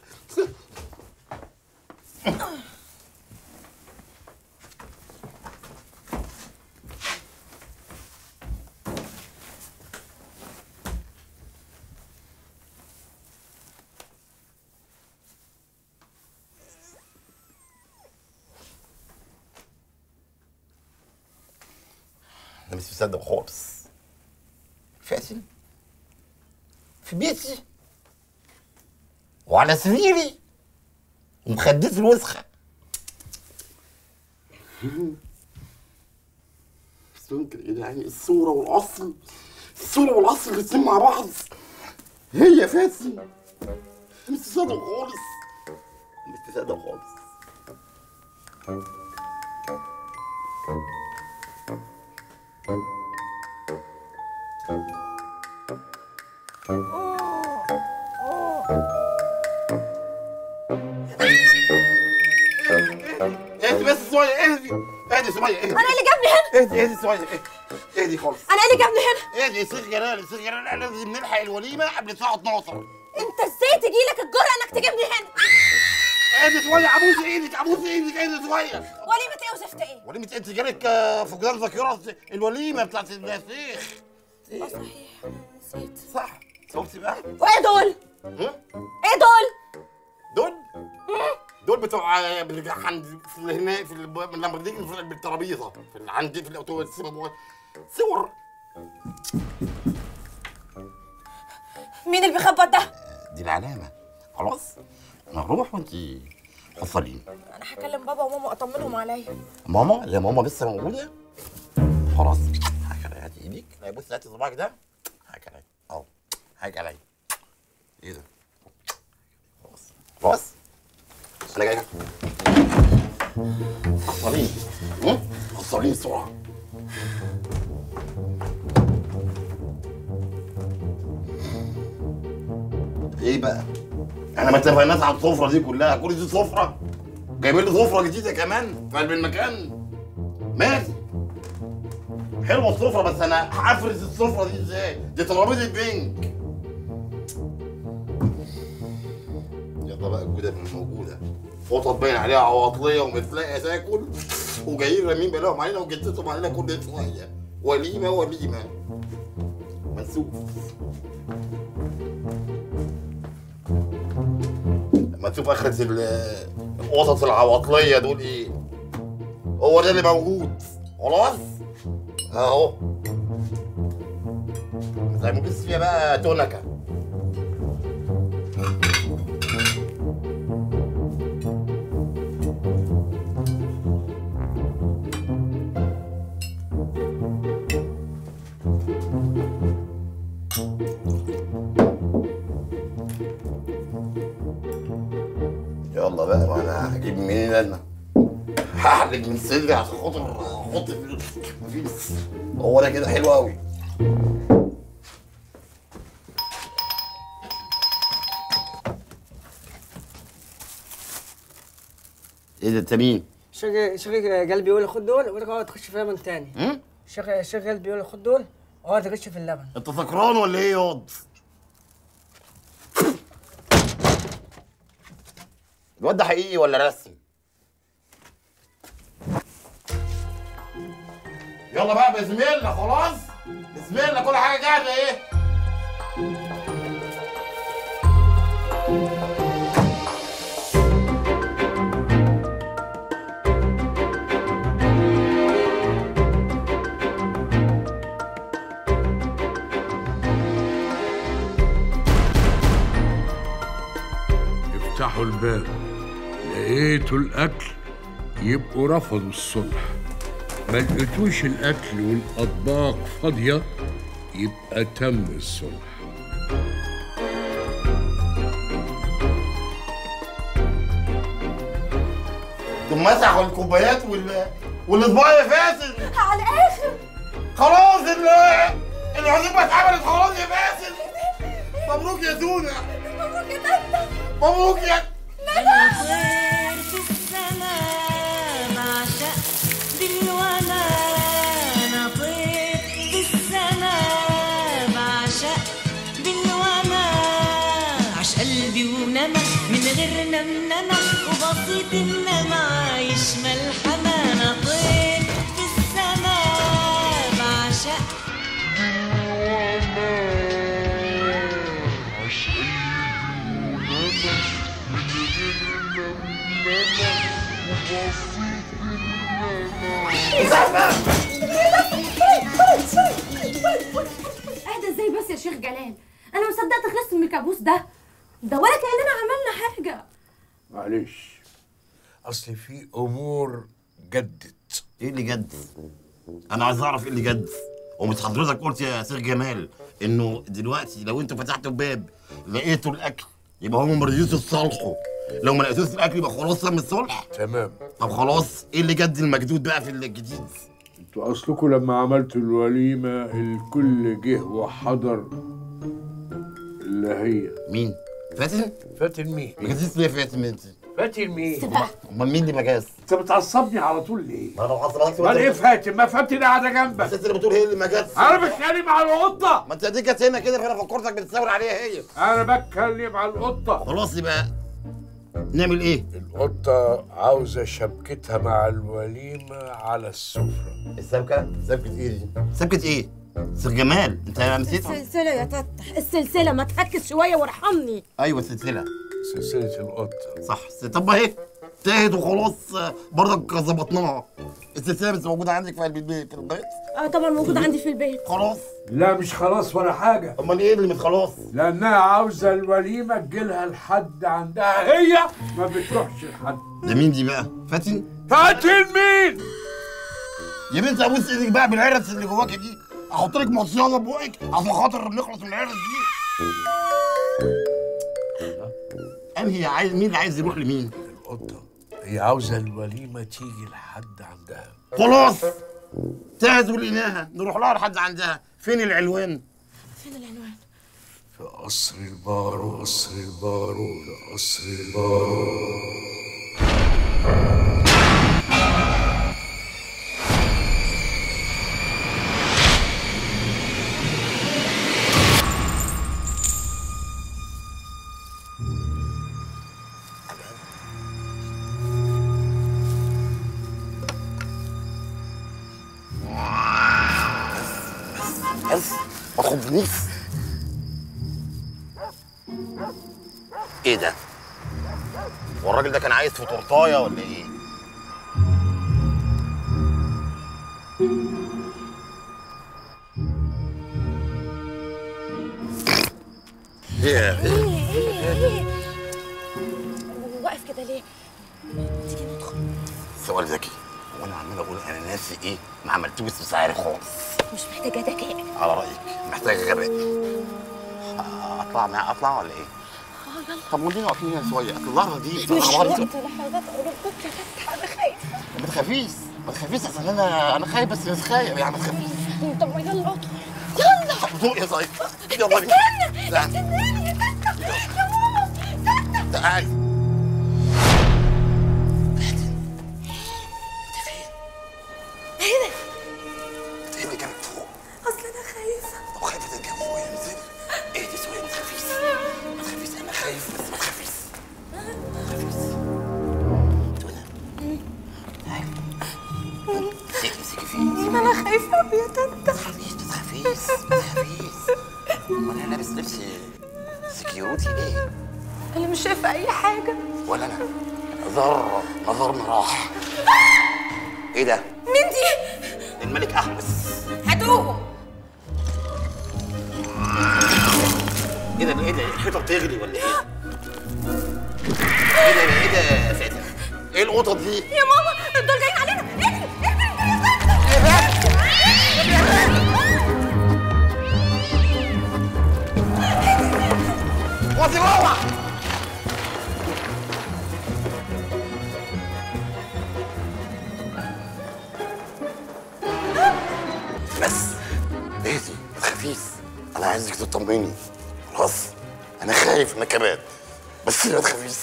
انا مش مصدق خالص فاتن في بيتي وعلى سريري ومخدتي الوسخه بس ممكن ايه ده يعني الصوره والاصل الصوره والاصل الاتنين مع بعض هي فاتن مش مصدق خالص مش مصدق خالص اهدي بس شويه اهدي اهدي شويه اهدي انا اللي جابني هنا اهدي اهدي شويه اهدي اهدي خالص انا اللي جابني هنا اهدي يا شيخ جلال يا شيخ جلال احنا لازم نلحق الوليمه قبل الساعه 12 انت ازاي تجي لك الجرأة انك تجيبني هنا اهدي شويه ابوس ايدك ابوس ايدك اهدي شويه وليمة ايه وزفت ايه وليمه انت جالك آه، فقدان ذاكره الوليمه بتاعت الشيخ اه صحيح نسيت صح شفتي بقى وايه دول هم؟ ايه دول دول دول بتوع آه، بال- عند في هنا في الب- لما بنيجي في بالترابيزه في ال- عندي في الاوتوبيس صور مين اللي بيخبط ده دي العلامه خلاص انا هروح وانت حصلين انا هكلم بابا وماما اطمنهم عليا ماما يا ماما لسه موجوده خلاص هكذا هاتي ايدك لا بص هاتي صباعك ده هكذا اهو هكذا ايه ده خلاص خلاص انا جاي حصلين هم؟ حصلين بسرعه ايه بقى؟ احنا ما اتفقناش على السفره دي كلها كل دي سفره جايبين لي سفره جديده كمان في قلب المكان ماشي حلوه السفره بس انا هفرز السفره دي ازاي؟ دي ترابيزه بينك يلا بقى الجدد مش موجوده قطط باين عليها عواطليه ومش لاقيه تاكل وجايين رامين بالهم علينا وجدتهم علينا كل شويه وليمه وليمه مسوف ما تشوف اخرة ال- القطط العواطلية دول ايه هو ده اللي موجود خلاص اهو زي ما بس فيها بقى تونكة يلا بقى ما انا هجيب منين انا هحلق من صدري عشان خاطر احط في الكوابيس هو ده كده حلو قوي ايه ده انت مين؟ شغل شغل قلبي يقول لي خد دول وتقعد تخش في لبن تاني هم؟ شغل شغل قلبي يقول لي خد دول اقعد تخش في اللبن انت سكران ولا ايه ياض؟ الواد ده حقيقي ولا رسمي؟ يلا بقى بسم الله خلاص بسم الله كل حاجه جاهزه ايه؟ افتحوا الباب لقيتوا الاكل يبقوا رفضوا الصلح ما لقيتوش الاكل والاطباق فاضيه يبقى تم الصلح دول مسحوا الكوبايات وال والاطباق يا فاسد على الاخر خلاص ال العزومه اتعملت خلاص يا فاسد مبروك يا زونا مبروك يا تتا مبروك يا أنا طير في السماء بعشق بالونا أنا طير في السماء بعشق بالونا عش قلبي ونما من غير نمنمة وبسيط إنما عايش ملحمة أنا طير في السماء بعشق اهدى ازاي بس يا شيخ جلال انا مصدقت خلصت من الكابوس ده ده ولا كاننا عملنا حاجه معلش اصل في امور جدت ايه اللي جد؟ انا عايز اعرف ايه اللي جد ومش حضرتك قلت يا سير جمال انه دلوقتي لو انتوا فتحتوا الباب لقيتوا الاكل يبقى هم ما رضيوش يتصالحوا لو ما لقيتوش الاكل يبقى خلاص تم الصلح تمام طب خلاص ايه اللي جد المجدود بقى في الجديد انتوا اصلكم لما عملتوا الوليمه الكل جه وحضر اللي هي مين فاتن فاتن مين ما جاتش ليه فاتن انت فاتن مين امال مين اللي ما جاش انت بتعصبني على طول ليه ما انا بعصبك امال ايه فاتن ما فاتن قاعده جنبك بس انت اللي بتقول هي اللي ما جاتش انا بتكلم على القطه ما انت دي جت هنا كده فانا فكرتك بتساور عليها هي انا بتكلم على القطه خلاص يبقى نعمل ايه القطه عاوزه شبكتها مع الوليمه على السفره السبكه سبكه ايه دي سبكه ايه سير جمال انت نسيتها السلسله يا تفتح السلسله ما تركز شويه وارحمني ايوه سلسله سلسله القطه صح طب ما اهي تاهت وخلاص برضك ظبطناها السلسله بس موجوده عندك في قلب البيت في البيت اه طبعا موجود عندي في البيت خلاص لا مش خلاص ولا حاجه امال ايه اللي مش خلاص لانها عاوزه الوليمه تجيلها لحد عندها هي ما بتروحش لحد ده مين دي بقى فاتن فاتن مين يا بنت ابوس ايدك بقى بالعرس اللي جواكي دي احط لك مصيانه بوقك عشان خاطر نخلص من العرس دي انهي عايز مين اللي عايز يروح لمين القطه هي عاوزه الوليمه تيجي لحد عندها خلاص تاهت ولقيناها نروح لها لحد عندها فين العلوان فين العنوان في قصر البارو قصر البارو في قصر البارو بس ما تخضنيش ايه ده؟ هو الراجل ده كان عايز في تورتايه ولا ايه؟ ايه ايه واقف كده ليه؟ تيجي ندخل سؤال ذكي هو انا عمال اقول انا ناسي ايه ما عملتوش مش عارف خالص مش محتاجة ذكاء على رايك محتاج غباء اطلع معاه اطلع ولا ايه؟ اه يلا طب ودينا واقفين هنا شويه اللحظه دي مش أنا وقت برضه- لحظات أرجوك يا فتحي أنا خايفة ما تخافيش ما تخافيش عشان انا انا خايف بس مش خايف يعني ما تخافيش طب ما يلا ادخل يلا فوق يا صايب يلا بينا استنى تعال. استناني يا فتحي يا ماما تعالي ايه ده؟ ايه اللي جابك فوق؟ اصل انا خايفة طب خايفه تركب فوق يا نزل ايه دي شويه ما تخافيش ما تخافيش انا خايف بس ما تخافيش ما تخافيش امسكي امسكي فيه ما انا خايفة أوي يا تتا ما تخافيش ما تخافيش امال انا لابس لبس سكيورتي ليه؟ انا مش شايفة اي حاجة ولا انا نظر نظرنا راح ايه ده؟ مين دي؟ الملك احمس هاتوه ايه ده ايه ده الحيطه بتغلي ولا ايه؟ ايه ده ايه ده يا فاتن؟ ايه القطط دي؟ يا ماما دول جايين علينا اجري اجري وطي جوه بس اهدي ما تخافيش انا عايزك تطمني خلاص انا خايف انا كمان بس ما تخافيش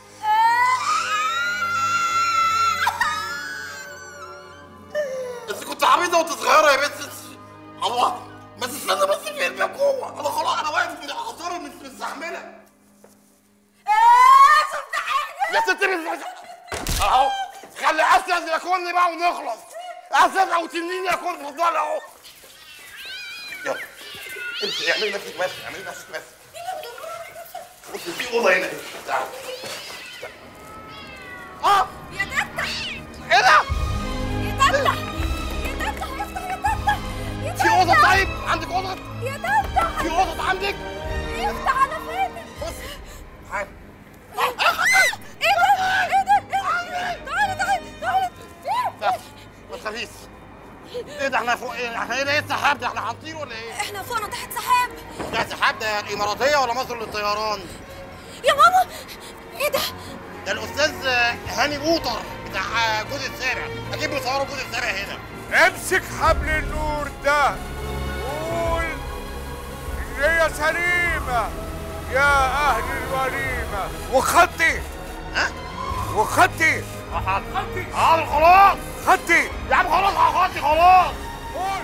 انت كنت عبيطه وانت صغيره يا بنت الله ما تستنى بس في قلبك جوه انا خلاص انا واقف من اعذاري مش مستحمله يا ست مش اهو خلي اسد يكون بقى ونخلص اسد او تنين يكون فضل اهو يلا انت اعملي نفسك بس اعملي نفسك بس بصي في اوضه هنا تعالي اه يا تتا ايه ده؟ يا تتا يا تتا افتح يا تتا يا في اوضه طيب عندك اوضه يا تتا في اوضه عندك افتح انا فين تعالي ايه ده ايه ده ايه ده تعالى تعالى تعالى بس ما تخافيش ايه ده احنا فوق ايه احنا ايه ده ايه السحاب ده احنا هنطير ولا ايه؟ احنا فوقنا تحت سحاب ده سحاب ده الاماراتيه ولا مصر للطيران؟ يا ماما ايه ده؟ ده الاستاذ هاني بوطر بتاع الجزء السابع اجيب له صوره الجزء السابع هنا امسك حبل النور ده قول ان هي سليمة يا اهل الوليمة وخطي ها؟ وخطي خطي حاضر خلاص خطي يا عم خلاص خطي خلاص قول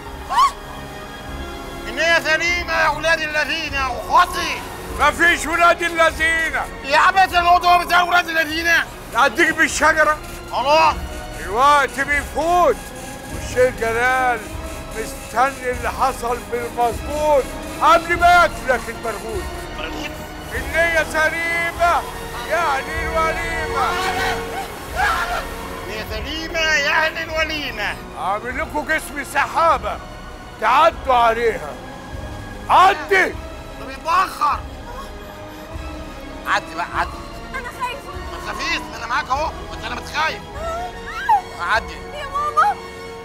ان هي سليمه يا اولاد الذين وخطي مفيش ولاد الذين يا عم انت الموضوع بتاع اولاد الذين اديك بالشجرة خلاص الوقت بيفوت والشيخ جلال مستني اللي حصل بالمظبوط قبل ما ياكلك المرغوث مرغوث النية سليمة يعني الوليمة هي سليمه يا اهل الوليمه اعمل لكم جسم سحابة تعدوا عليها عدي ده بيتبخر عدي بقى عدي انا خايفه ما تخافيش ما انا معاك اهو بس انا متخايف عدي يا ماما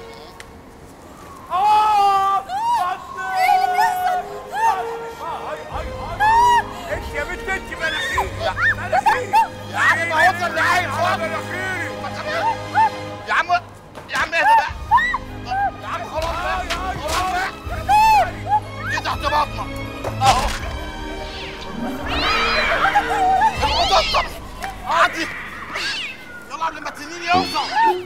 اه ايه اللي بيحصل؟ انت يا بنت انت مناخيري مناخيري يا عم ما هو اللي عايز مناخيري يا عم يا عم اهدى بقى يا عم خلاص بقى خلاص بقى دي تحت بطنك اهو يوصل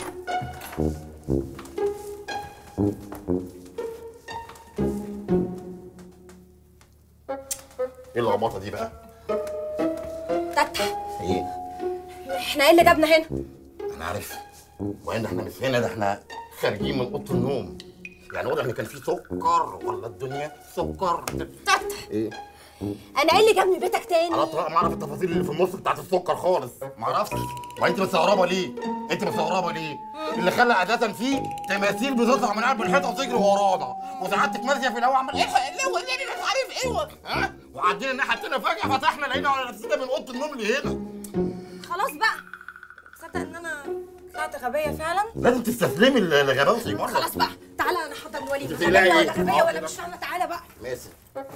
ايه اللخبطه دي بقى؟ تتا ايه؟ احنا ايه اللي جابنا هنا انا عارف وان احنا مش هنا ده احنا خارجين من اوضه النوم يعني واضح ان كان في سكر ولا الدنيا سكر تتا ايه؟ انا ايه اللي جابني بيتك تاني انا طبعا ما اعرف التفاصيل اللي في النص بتاعت السكر خالص ما اعرفش وانت مستغربه ليه؟ انت مستغربه ليه؟ اللي خلى عادة فيه تماثيل بتطلع من قلب الحيطه وتجري ورانا وسعادتك ماشيه في الهواء عمال ايه ايه هو اللي مش عارف ايه هو؟ ها؟ وعدينا الناحيه التانيه فجاه فتحنا لقينا على نفسنا من اوضه النوم لهنا خلاص بقى تصدق ان انا طلعت غبيه فعلا لازم تستسلمي لغباوتي مره خلاص بقى تعالى انا احضر الوليمه انت بتقلقي غبيه ايه؟ ولا غبيه ولا مش فاهمه تعالى بقى ماشي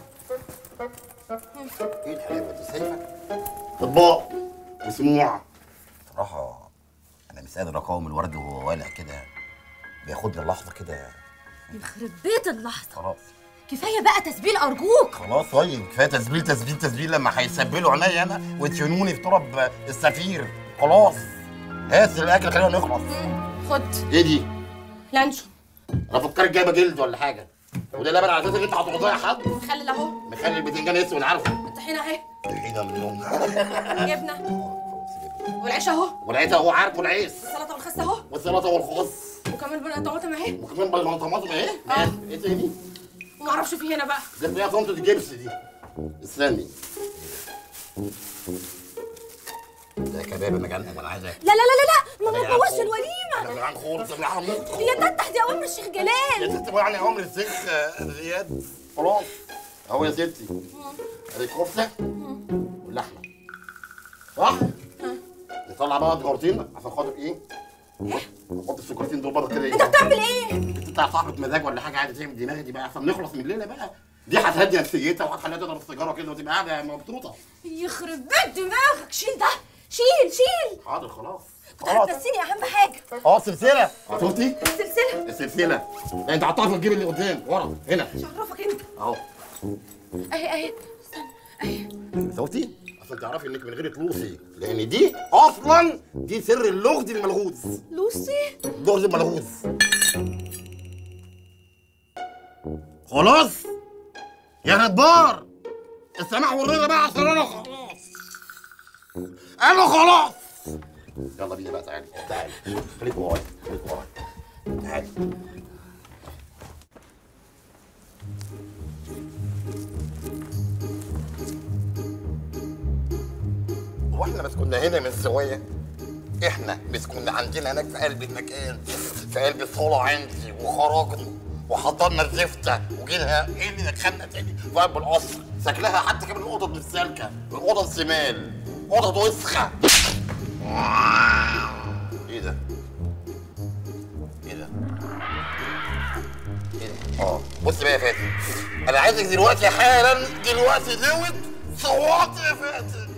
ايه الحلاوه دي شايفه؟ اطباق وسموع صراحه انا مش قادر اقاوم الورد وهو والع كده بياخدني اللحظه كده يخرب بيت اللحظه خلاص كفايه بقى تسبيل ارجوك خلاص طيب كفايه تسبيل تسبيل تسبيل لما هيسبلوا عينيا انا ويدفنوني في تراب السفير خلاص هات الاكل خلينا نخلص خد ايه دي؟ لانشون انا فكرت جايبه جلد ولا حاجه وده لبن على اساس ان انت هتقعدي حد مخلل اهو مخلي البتنجان اسود عارفه الطحينه اهي الحينه من النوم جبنه والعيش اهو والعيش اهو عارف والعيش السلطه والخس اهو والسلطه والخس وكمان بقى طماطم اهي وكمان بقى طماطم اهي ماشي ايه تاني؟ وما اعرفش في هنا بقى ده فيها طنطة الجبس دي استني ده كباب مجنن انا عايز اكل لا لا لا لا لا ما أنا جعان تبوظش خالص. الوليمه انا جعان خالص انا هموت يا تفتح دي اوامر الشيخ يا جلال ستي يعني عمر الشيخ زياد خلاص اهو يا ستي ادي كفته واللحمه صح؟ نطلع بقى الجارتين عشان خاطر ايه؟ نحط السكرتين دول بره كده انت بتعمل ايه؟ انت بتاع صاحبة مزاج ولا حاجه عايزه تعمل دماغي دي بقى عشان نخلص من الليله بقى دي هتهدي نفسيتها وهتخليها تضرب السيجاره كده وتبقى قاعده مبسوطه يخرب بيت دماغك شيل ده شيل شيل حاضر خلاص كنت هتنسيني اهم حاجه اه سلسله شفتي؟ السلسله السلسله لا انت حطها في الجيب اللي قدام ورا هنا شرفك انت اهو اهي اهي شفتي؟ عشان تعرفي انك من غير فلوسي لان دي اصلا دي سر اللغز الملغوز لوسي اللغز الملغوز خلاص يا غدار السماح والرضا بقى عشان انا خلاص انا خلاص يلا بينا بقى تعالي تعالي خليك ورايا خليك ورايا تعالي هو احنا بس كنا هنا من شويه احنا بس كنا عندنا هناك في قلب المكان في قلب الصاله عندي وخرجنا وحضرنا الزفته وجينا ايه اللي دخلنا تاني في قلب القصر شكلها حتى كمان الاوضه مش سالكه الاوضه الشمال اوضه وسخه ايه ده؟ ايه ده؟ ايه ده؟ اه بص بقى يا فاتن انا عايزك دلوقتي حالا دلوقتي دوت صوت يا فاتن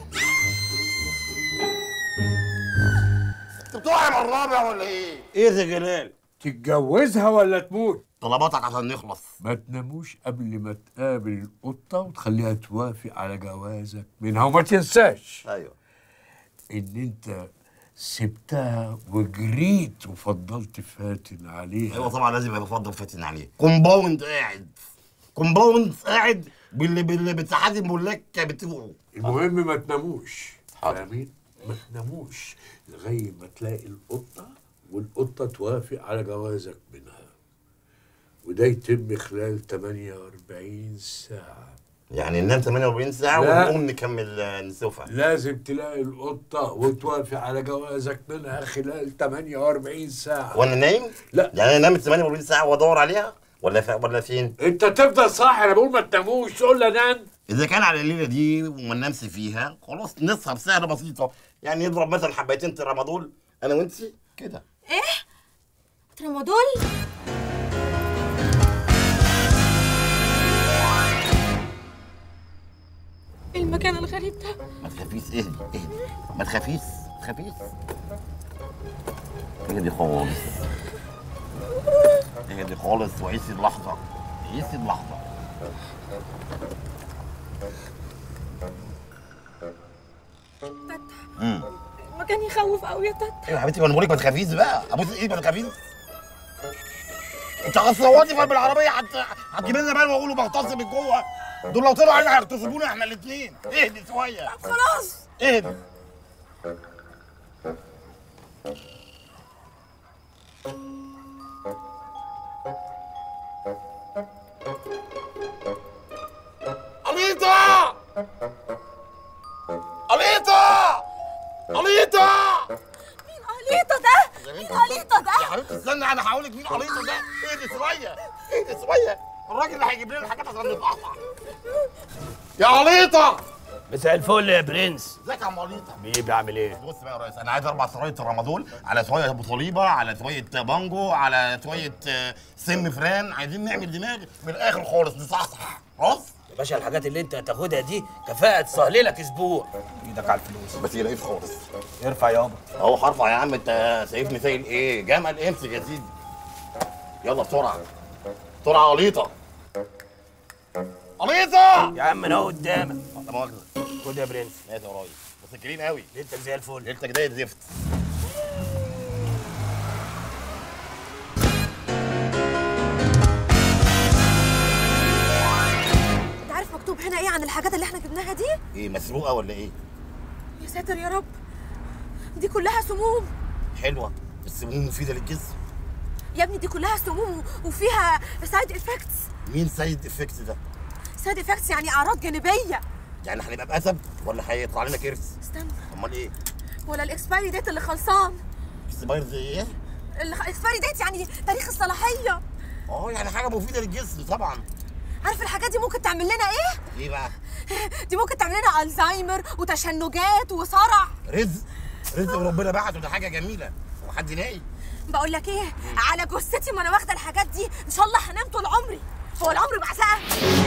انت بتوعي من الرابع ولا ايه؟ ايه يا جلال تتجوزها ولا تموت طلباتك عشان نخلص ما تناموش قبل ما تقابل القطة وتخليها توافق على جوازك منها وما تنساش ايوه ان انت سبتها وجريت وفضلت فاتن عليها ايوه طبعا لازم يبقى بفضل فاتن عليه كومباوند قاعد كومباوند قاعد باللي باللي بتحدي الملاك بتوعه المهم ما تناموش فاهمين ما تناموش لغايه ما تلاقي القطه والقطه توافق على جوازك منها وده يتم خلال 48 ساعه يعني ننام 48 ساعه لا. ونقوم نكمل آه، نسوفها لازم تلاقي القطه وتوافق على جوازك منها خلال 48 ساعه وانا نايم؟ لا يعني انا نمت 48 ساعه وادور عليها ولا ف... ولا فين؟ انت تفضل صاحي انا بقول ما تناموش تقول لي انام اذا كان على الليله دي وما ننامش فيها خلاص نصحى بسعر بسيطه يعني نضرب مثلا حبايتين ترامادول انا وانت كده ايه ترامادول إيه المكان الغريب ده ما تخافيش اهدي اهدي ما تخافيش ما تخافيش اهدي خالص اهدي خالص وعيشي اللحظه عيشي اللحظه فتح امم ما مكان يخوف قوي يا تتا ايوه يا حبيبتي ما انا بقول لك ما تخافيش بقى ابوس ايدي ما تخافيش انت هتصورني في بالعربيه هت- هتجيب لنا بقى واقولوا بغتصب من جوه دول لو طلعوا علينا هيغتصبونا احنا الاثنين اهدي شويه خلاص اهدي أليتا أليتا أليتا أليتا ده مين أليتا ده يا حبيبتي استنى انا هقول لك مين أليتا ده اهدي شويه اهدي شويه الراجل اللي هيجيب لنا الحاجات عشان نفحصها يا أليتا مساء الفل يا برنس ازيك يا عم أليتا بيبي عامل ايه؟ بص بقى يا ريس انا عايز اربع سرايط رمادول على شويه ابو طليبه على شويه بانجو على شويه آه، سم فران عايزين نعمل دماغ من الاخر خالص نصحصح خلاص يا باشا الحاجات اللي انت هتاخدها دي كفاءة تسهللك اسبوع ايدك على الفلوس بس يلاقيه خالص ارفع يابا اهو هرفع يا عم انت شايفني سايل ايه جمل امسك يا سيدي يلا بسرعه بسرعه قليطه قليطه يا عم انا اهو قدامك لا مؤاخذه خد يا برنس ماشي يا راجل بس كريم قوي ليلتك زي الفل ليلتك زي الزفت انت عارف مكتوب هنا ايه عن الحاجات اللي احنا جبناها دي ايه مسروقه ولا ايه يا ساتر يا رب دي كلها سموم حلوه السموم مفيده للجسم يا ابني دي كلها سموم وفيها سايد افكتس مين سايد افكت ده سايد افكتس يعني اعراض جانبيه يعني هنبقى بأسد ولا هيطلع لنا كرس استنى امال ايه ولا الاكسبايري ديت اللي خلصان اكسباير زي ايه الاكسبايري ديت يعني تاريخ الصلاحيه اه يعني حاجه مفيده للجسم طبعا عارف الحاجات دي ممكن تعمل لنا ايه ايه بقى دي ممكن تعمل لنا الزهايمر وتشنجات وصرع رزق رزق وربنا بعته ده حاجه جميله هو حد ناقي بقول لك ايه على جثتي ما انا واخده الحاجات دي ان شاء الله هنام طول عمري هو العمر بعزقه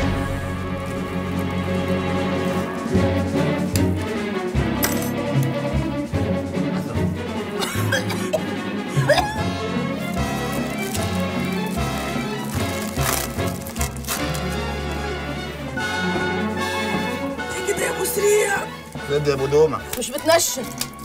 كده يا ابو سريع خد يا ابو دومه مش بتنشن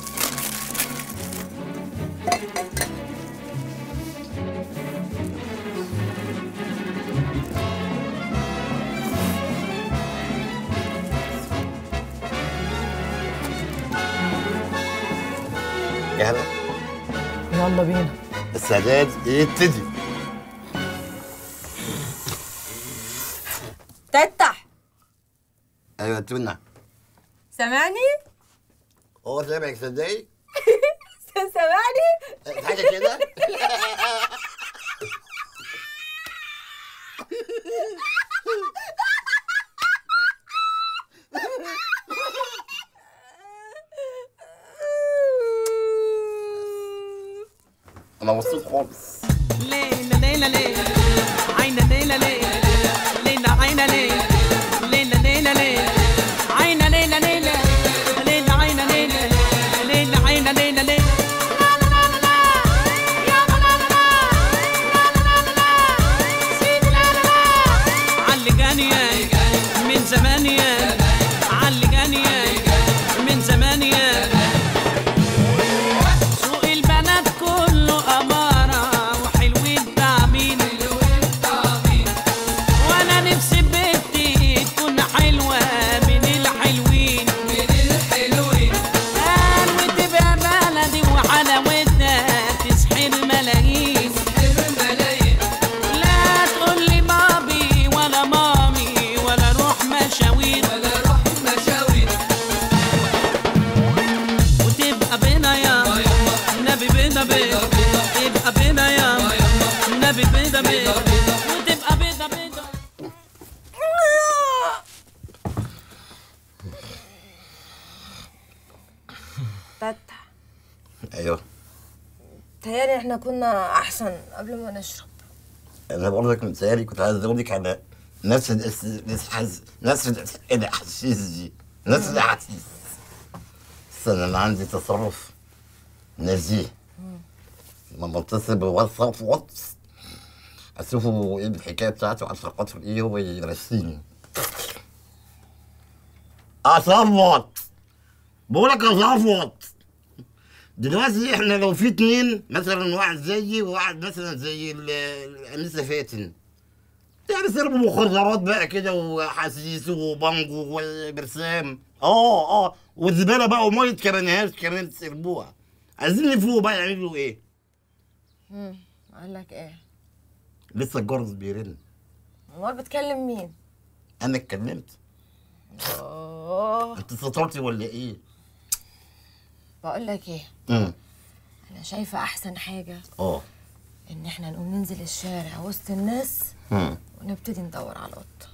جاهزه يلا بينا السداد يبتدي تفتح ايوه تونه سامعني هو سامعك صدقي سامعني حاجه كده انا مبسوط خالص ليلى ليلى ليلى عينا ليلى ليلى ليلى عينا ليلى ليلى ليلى ليلى عينا ليلى ليلى ليلى عينا ليلى ليلى عينا ليلى ليلى علي جانية من زمان يا علي جانية من زمان يا سوق البنات كله أمارة وحلوين داعمين وأنا نفسي بنتي تكون حلوة من الحلوين من الحلوين قال وتبقى بلدي وحلاوتها تسحر ملايين لا تقول لي بابي ولا مامي ولا روح مشاوير ولا روح مشاوير وتبقى بينا يا نبي بينا بينا تبقى بينا يا نبي بينا بينا وتبقى بينا بينا تفتح ايوه تهيألي احنا كنا احسن قبل ما نشرب انا بقول لك من سياري كنت عايز اقول لك على نفس الاس- الاحساس نفس الاس- الاحاسيس دي نفس الاحاسيس استنى انا عندي تصرف نزيه لما بتصل بواتساب واتس اشوفه ايه الحكايه بتاعته عشان خاطر ايه هو يرسيني اصوت بقول لك اصوت دلوقتي احنا لو في اتنين مثلا واحد زيي وواحد مثلا زي ال- الانسه فاتن يعني سربوا مخدرات بقى كده وحسيس وبانجو وبرسام اه اه والزباله بقى وميه كرنيهات كمان تسربوها عايزين يفوقوا بقى يعملوا ايه؟ امم اقول لك ايه لسه الجرس بيرن امال بتكلم مين انا اتكلمت اوه انت سطرتي ولا ايه؟ بقول لك ايه امم انا شايفه احسن حاجه اه ان احنا نقوم ننزل الشارع وسط الناس امم ونبتدي ندور على القطه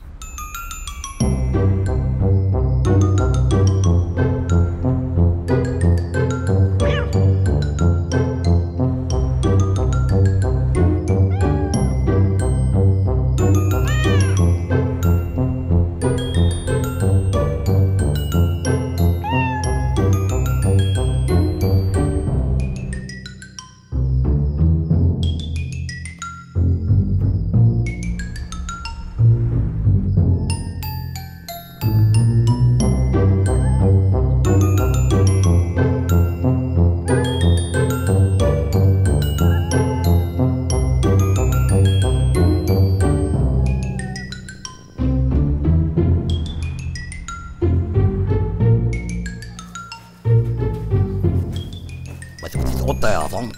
ما تبقى قطه يا طنط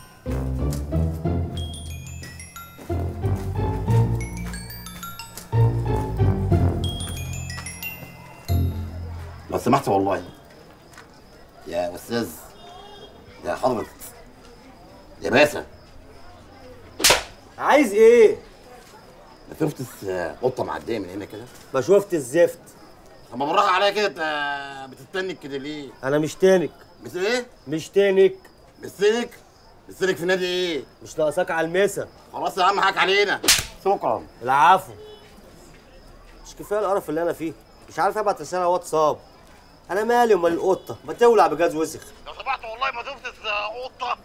لو سمحت والله يا استاذ يا حضرة يا باشا عايز ايه؟ ما شفتش قطه معديه من هنا كده ما شفت الزفت طب ما بالراحه عليا كده انت بتتنك كده ليه؟ انا مش تانك بس ايه؟ مش تانك بستنك بستنك في نادي ايه؟ مش ناقصاك على المسا خلاص يا عم حاك علينا شكرا العفو مش كفايه القرف اللي انا فيه مش عارف ابعت رساله واتساب انا مالي ومال القطه ما تولع بجاز وسخ لو سمحت والله ما شفتش قطه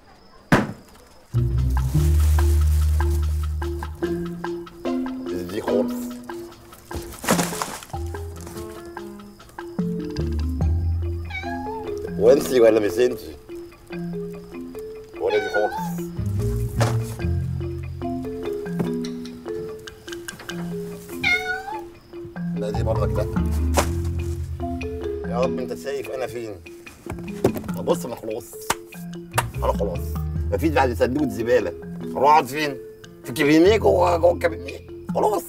دي خالص وانسي ولا مش انسي ولا دي خالص لا دي برضك لا يا رب انت شايف انا فين طب بص انا خلاص انا خلاص مفيش بعد صندوق زباله اروح اقعد فين في الكابينيه جوه جوه الكابينيه خلاص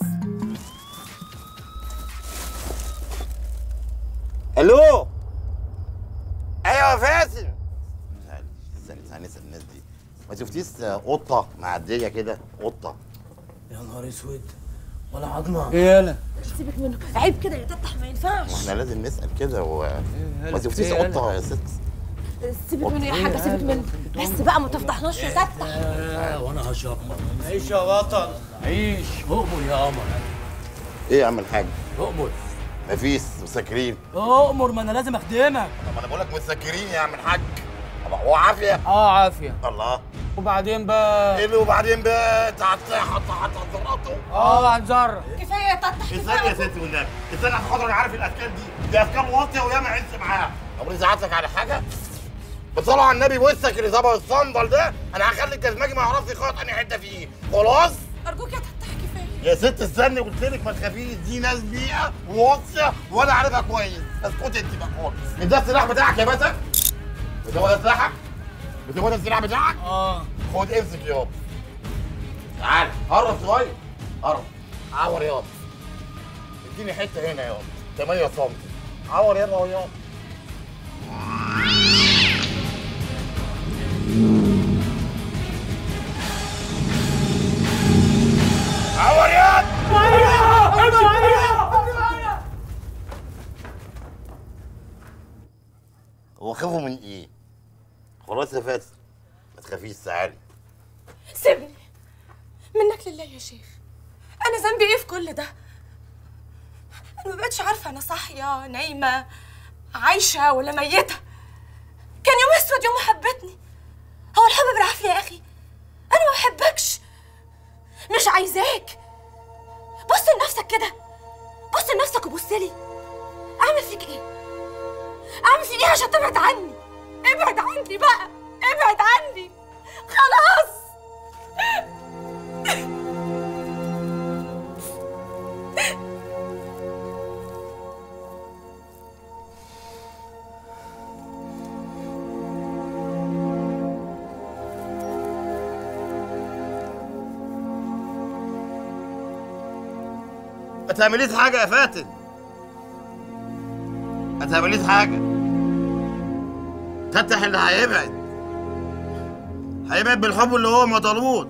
الو ايوه يا فاسن استنى استنى استنى الناس دي ما شفتيش قطه معديه كده قطه يا نهار اسود ولا عظمه ايه يالا سيبك منه عيب كده يا تفتح ما ينفعش واحنا لازم نسال كده و... ما هلا؟ شفتيش إيه قطه يا ست سيبك منه يا حاجه سيبك منه بس بقى ما تفضحناش يا تفتح وانا هشرب عيش يا بطل عيش اؤمر يا قمر ايه يا عم الحاج اؤمر مفيش مسكرين اؤمر ما انا لازم اخدمك طب انا بقول لك مسكرين يا عم الحاج طب هو عافيه اه عافيه الله وبعدين بقى ايه اللي وبعدين بقى انت هتحط هتزرطه اه هنزرق كفايه يا تفتح استنى يا ستي والنبي استنى عشان خاطر انا عارف الاشكال دي دي اشكال واطيه وياما عز معاها عمري زعلت لك على حاجه بتصلوا على النبي وسك اللي ظبط الصندل ده انا هخلي الجزماجي ما يعرفش يخيط انهي حته فيه خلاص ارجوك يا تفتح كفايه يا ست استني قلت لك ما تخافيش دي ناس بيئه وواطيه وانا عارفها كويس اسكتي انت بقى خالص مش ده السلاح بتاعك يا باشا مش هو ده سلاحك مش هو ده السلاح بتاعك اه خد امسك يابا تعال قرب شويه قرب عور يابا اديني حته هنا يابا 8 سم عور يابا اهو يابا عور يابا هو خافوا من ايه؟ خلاص يا فاتن ما تخافيش تعالي سيبني منك لله يا شيخ انا ذنبي ايه في كل ده انا ما بقتش عارفه انا صاحيه نايمه عايشه ولا ميته كان يوم اسود يوم ما حبتني هو الحب بالعافيه يا اخي انا ما بحبكش مش عايزاك بص لنفسك كده بص لنفسك وبص لي اعمل فيك ايه اعمل فيك ايه عشان تبعد عني ابعد عني عني بقى ابعد عني خلاص ما تعمليش حاجة يا فاتن ما تعمليش حاجة فتح اللي هيبعد هيبعد بالحب اللي هو مطلوب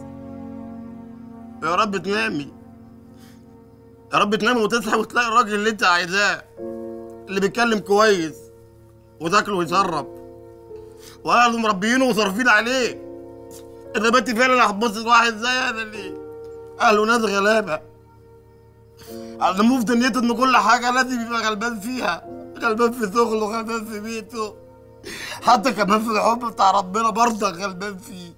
يا رب تنامي يا رب تنامي وتصحي وتلاقي الراجل اللي انت عايزاه اللي بيتكلم كويس وتاكل ويشرب واهله مربيينه وصارفين عليه انما انت فعلا هتبص لواحد زي انا ليه؟ اهله ناس غلابه علموه في دنيته ان كل حاجه لازم يبقى غلبان فيها غلبان في شغله غلبان في بيته حتى كمان في الحب بتاع ربنا برضه غلبان فيه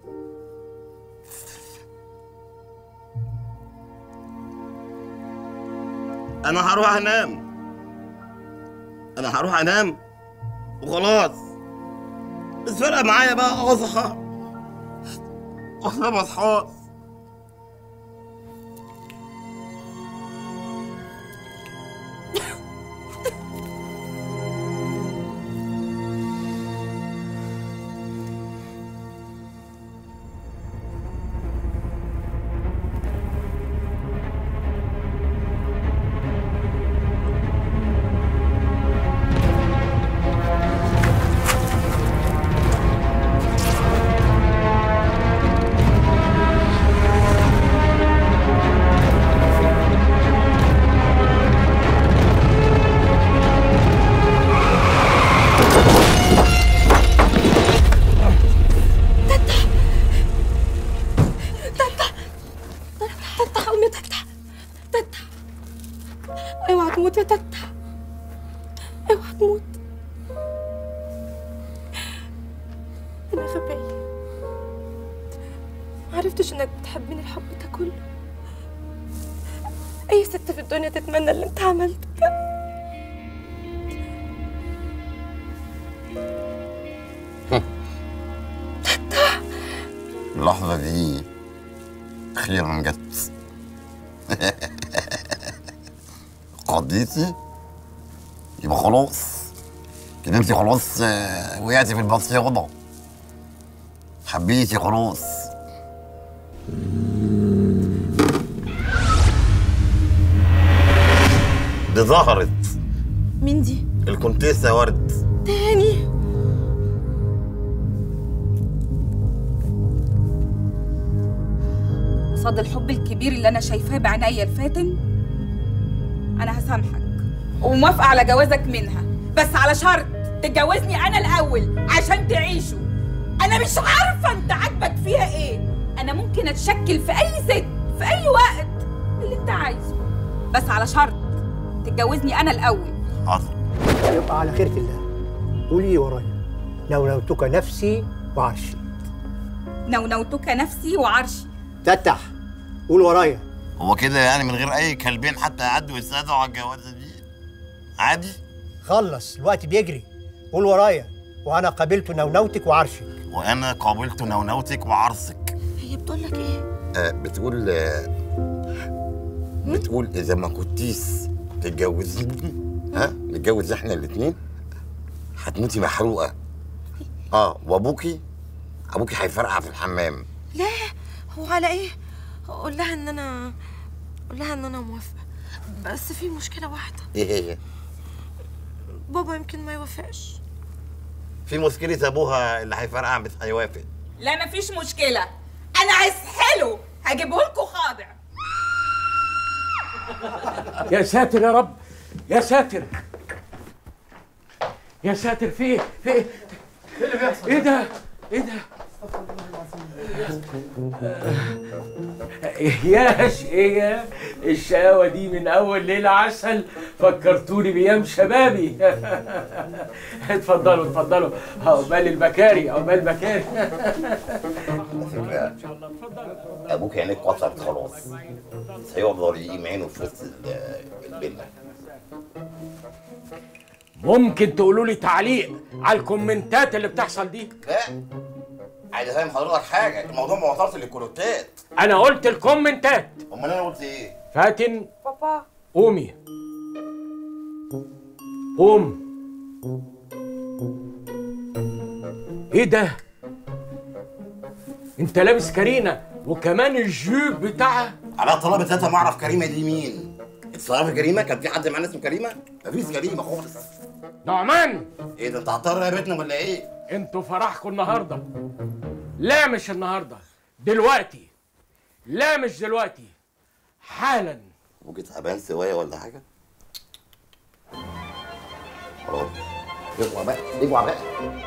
انا هروح انام انا هروح انام وخلاص مش فارقه معايا بقى اصحى وانا ما اصحاش تتح تتح قوم يا تتح تتح اوعى تموت يا تتح اوعى تموت انا غبية معرفتش انك بتحبني الحب ده كله اي ست في الدنيا تتمنى اللي انت عملته ده اللحظة دي أخيرا جت قضيتي يبقى خلاص كده انت خلاص آه، وقعتي في البصيرة حبيتي خلاص دي ظهرت مين دي الكونتيسة ورد تاني قصاد الحب الكبير اللي انا شايفاه بعينيا الفاتن انا هسامحك وموافقه على جوازك منها بس على شرط تتجوزني انا الاول عشان تعيشوا انا مش عارفه انت عاجبك فيها ايه انا ممكن اتشكل في اي ست في اي وقت اللي انت عايزه بس على شرط تتجوزني انا الاول يبقى على خيرة الله قولي ورايا نونوتك نفسي وعرشي نونوتك نفسي وعرشي تتح قول ورايا هو كده يعني من غير أي كلبين حتى يعدوا يساعدوا على الجوازة دي عادي خلص الوقت بيجري قول ورايا وانا قبلت نونوتك وعرشك وأنا قابلت نونوتك وعرسك هي بتقول لك ايه آه بتقول آه بتقول اذا ما كنتيش تتجوزيني ها نتجوز احنا الاثنين هتموتي محروقه اه وابوكي ابوكي هيفرقع في الحمام لا هو على ايه قول لها ان انا قول لها ان انا موافقه بس في مشكله واحده ايه هي بابا يمكن ما يوافقش في مشكله ابوها اللي هيفرقع مش هيوافق لا مفيش مشكله انا عايز حلو هجيبه لكم خاضع يا ساتر يا رب يا ساتر يا ساتر في ايه في ايه ايه اللي بيحصل ايه ده ايه ده يا شقية الشقاوة دي من أول ليلة عسل فكرتوني بأيام شبابي اتفضلوا اتفضلوا عقبال البكاري عقبال البكاري ابوك عينك قطعت خلاص مش هيقدر يقيم عينه في وسط ال- الفيلا ممكن تقولوا لي تعليق على الكومنتات اللي بتحصل دي لا عايز افهم حضرتك حاجه الموضوع ما وصلش للكروتات انا قلت الكومنتات امال انا قلت ايه فاتن بابا قومي قوم ايه ده انت لابس كارينا وكمان الجيب بتاعها على طلبة ذاتها ما اعرف كريمه دي مين انت تعرف كريمه كان في حد معانا اسمه كريمه مفيش كريمه خالص نعمان ايه ده انت هتطر يا بيتنا ولا ايه انتوا فرحكم النهارده لا مش النهارده دلوقتي لا مش دلوقتي حالا وجيت تعبان سوايه ولا حاجه خلاص اجوا بقى اجوا بقى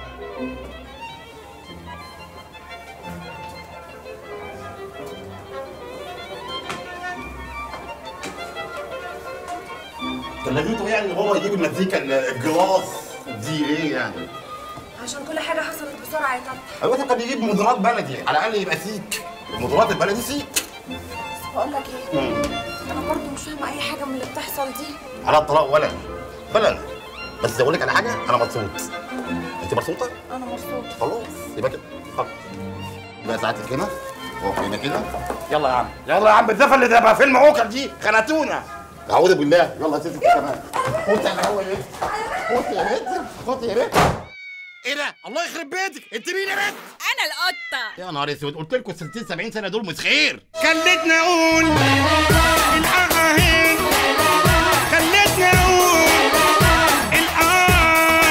كلمته يعني ان هو يجيب المزيكا الجلاس دي ليه يعني؟ عشان كل حاجه حصلت بسرعه يا طنط ايوه طب كان يجيب مدرات بلدي على الاقل يبقى سيك المدرات البلدي سيك بس بقول لك ايه انا برضو مش فاهمه اي حاجه من اللي بتحصل دي على الطلاق ولا ولا انا بس اقول لك على حاجه انا مبسوط انت مبسوطه؟ انا مبسوطه خلاص يبقى كده خلاص بقى ساعتك هنا واقف هنا كده يلا يا عم يلا يا عم الزفه اللي ده بقى فيلم عوكل دي خنتونا اعوذ بالله يلا يا ستي كمان خد يا الاول ايه خد يا بنت خد يا بنت ايه ده الله يخرب بيتك انت مين يا بنت انا القطه يا نهار اسود قلت لكم 60 70 سنه دول مش خير خلتني اقول الآهين خلتني اقول الآه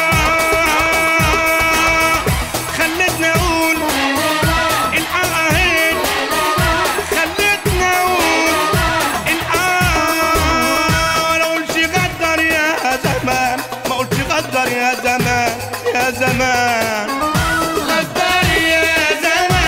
خلتني اقول الآهين خلتني اقول الآه ما قلتش غدر يا زمان ما قلتش غدر يا زمان يا زمان غدر يا زمان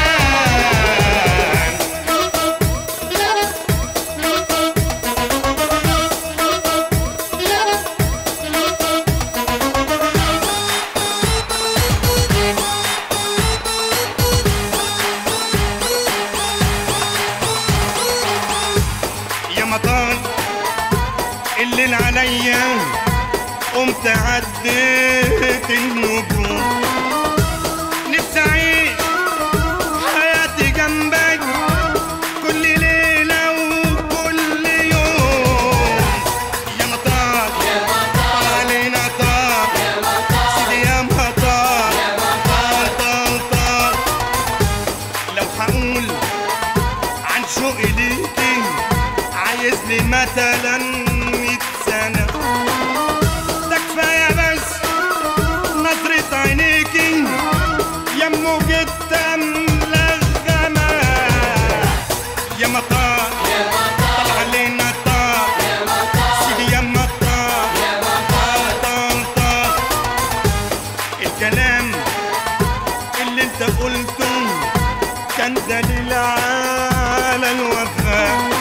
يا مطار الليل عليا قمت عديت النجوم نفسي اعيش حياتي جنبك كل ليلة وكل يوم يا مطار طال علينا طار سيدي يا مطار طار طار طار لو هقول عن شوقي ليكي عايز لي مثلا مية سنة ده كفاية بس نظرة عينيكي يا موجة ملغمة يا مطار طلع علينا طار سيدي يا مطار طار طار طار الكلام اللي انت قلته كان دليل على الوفاء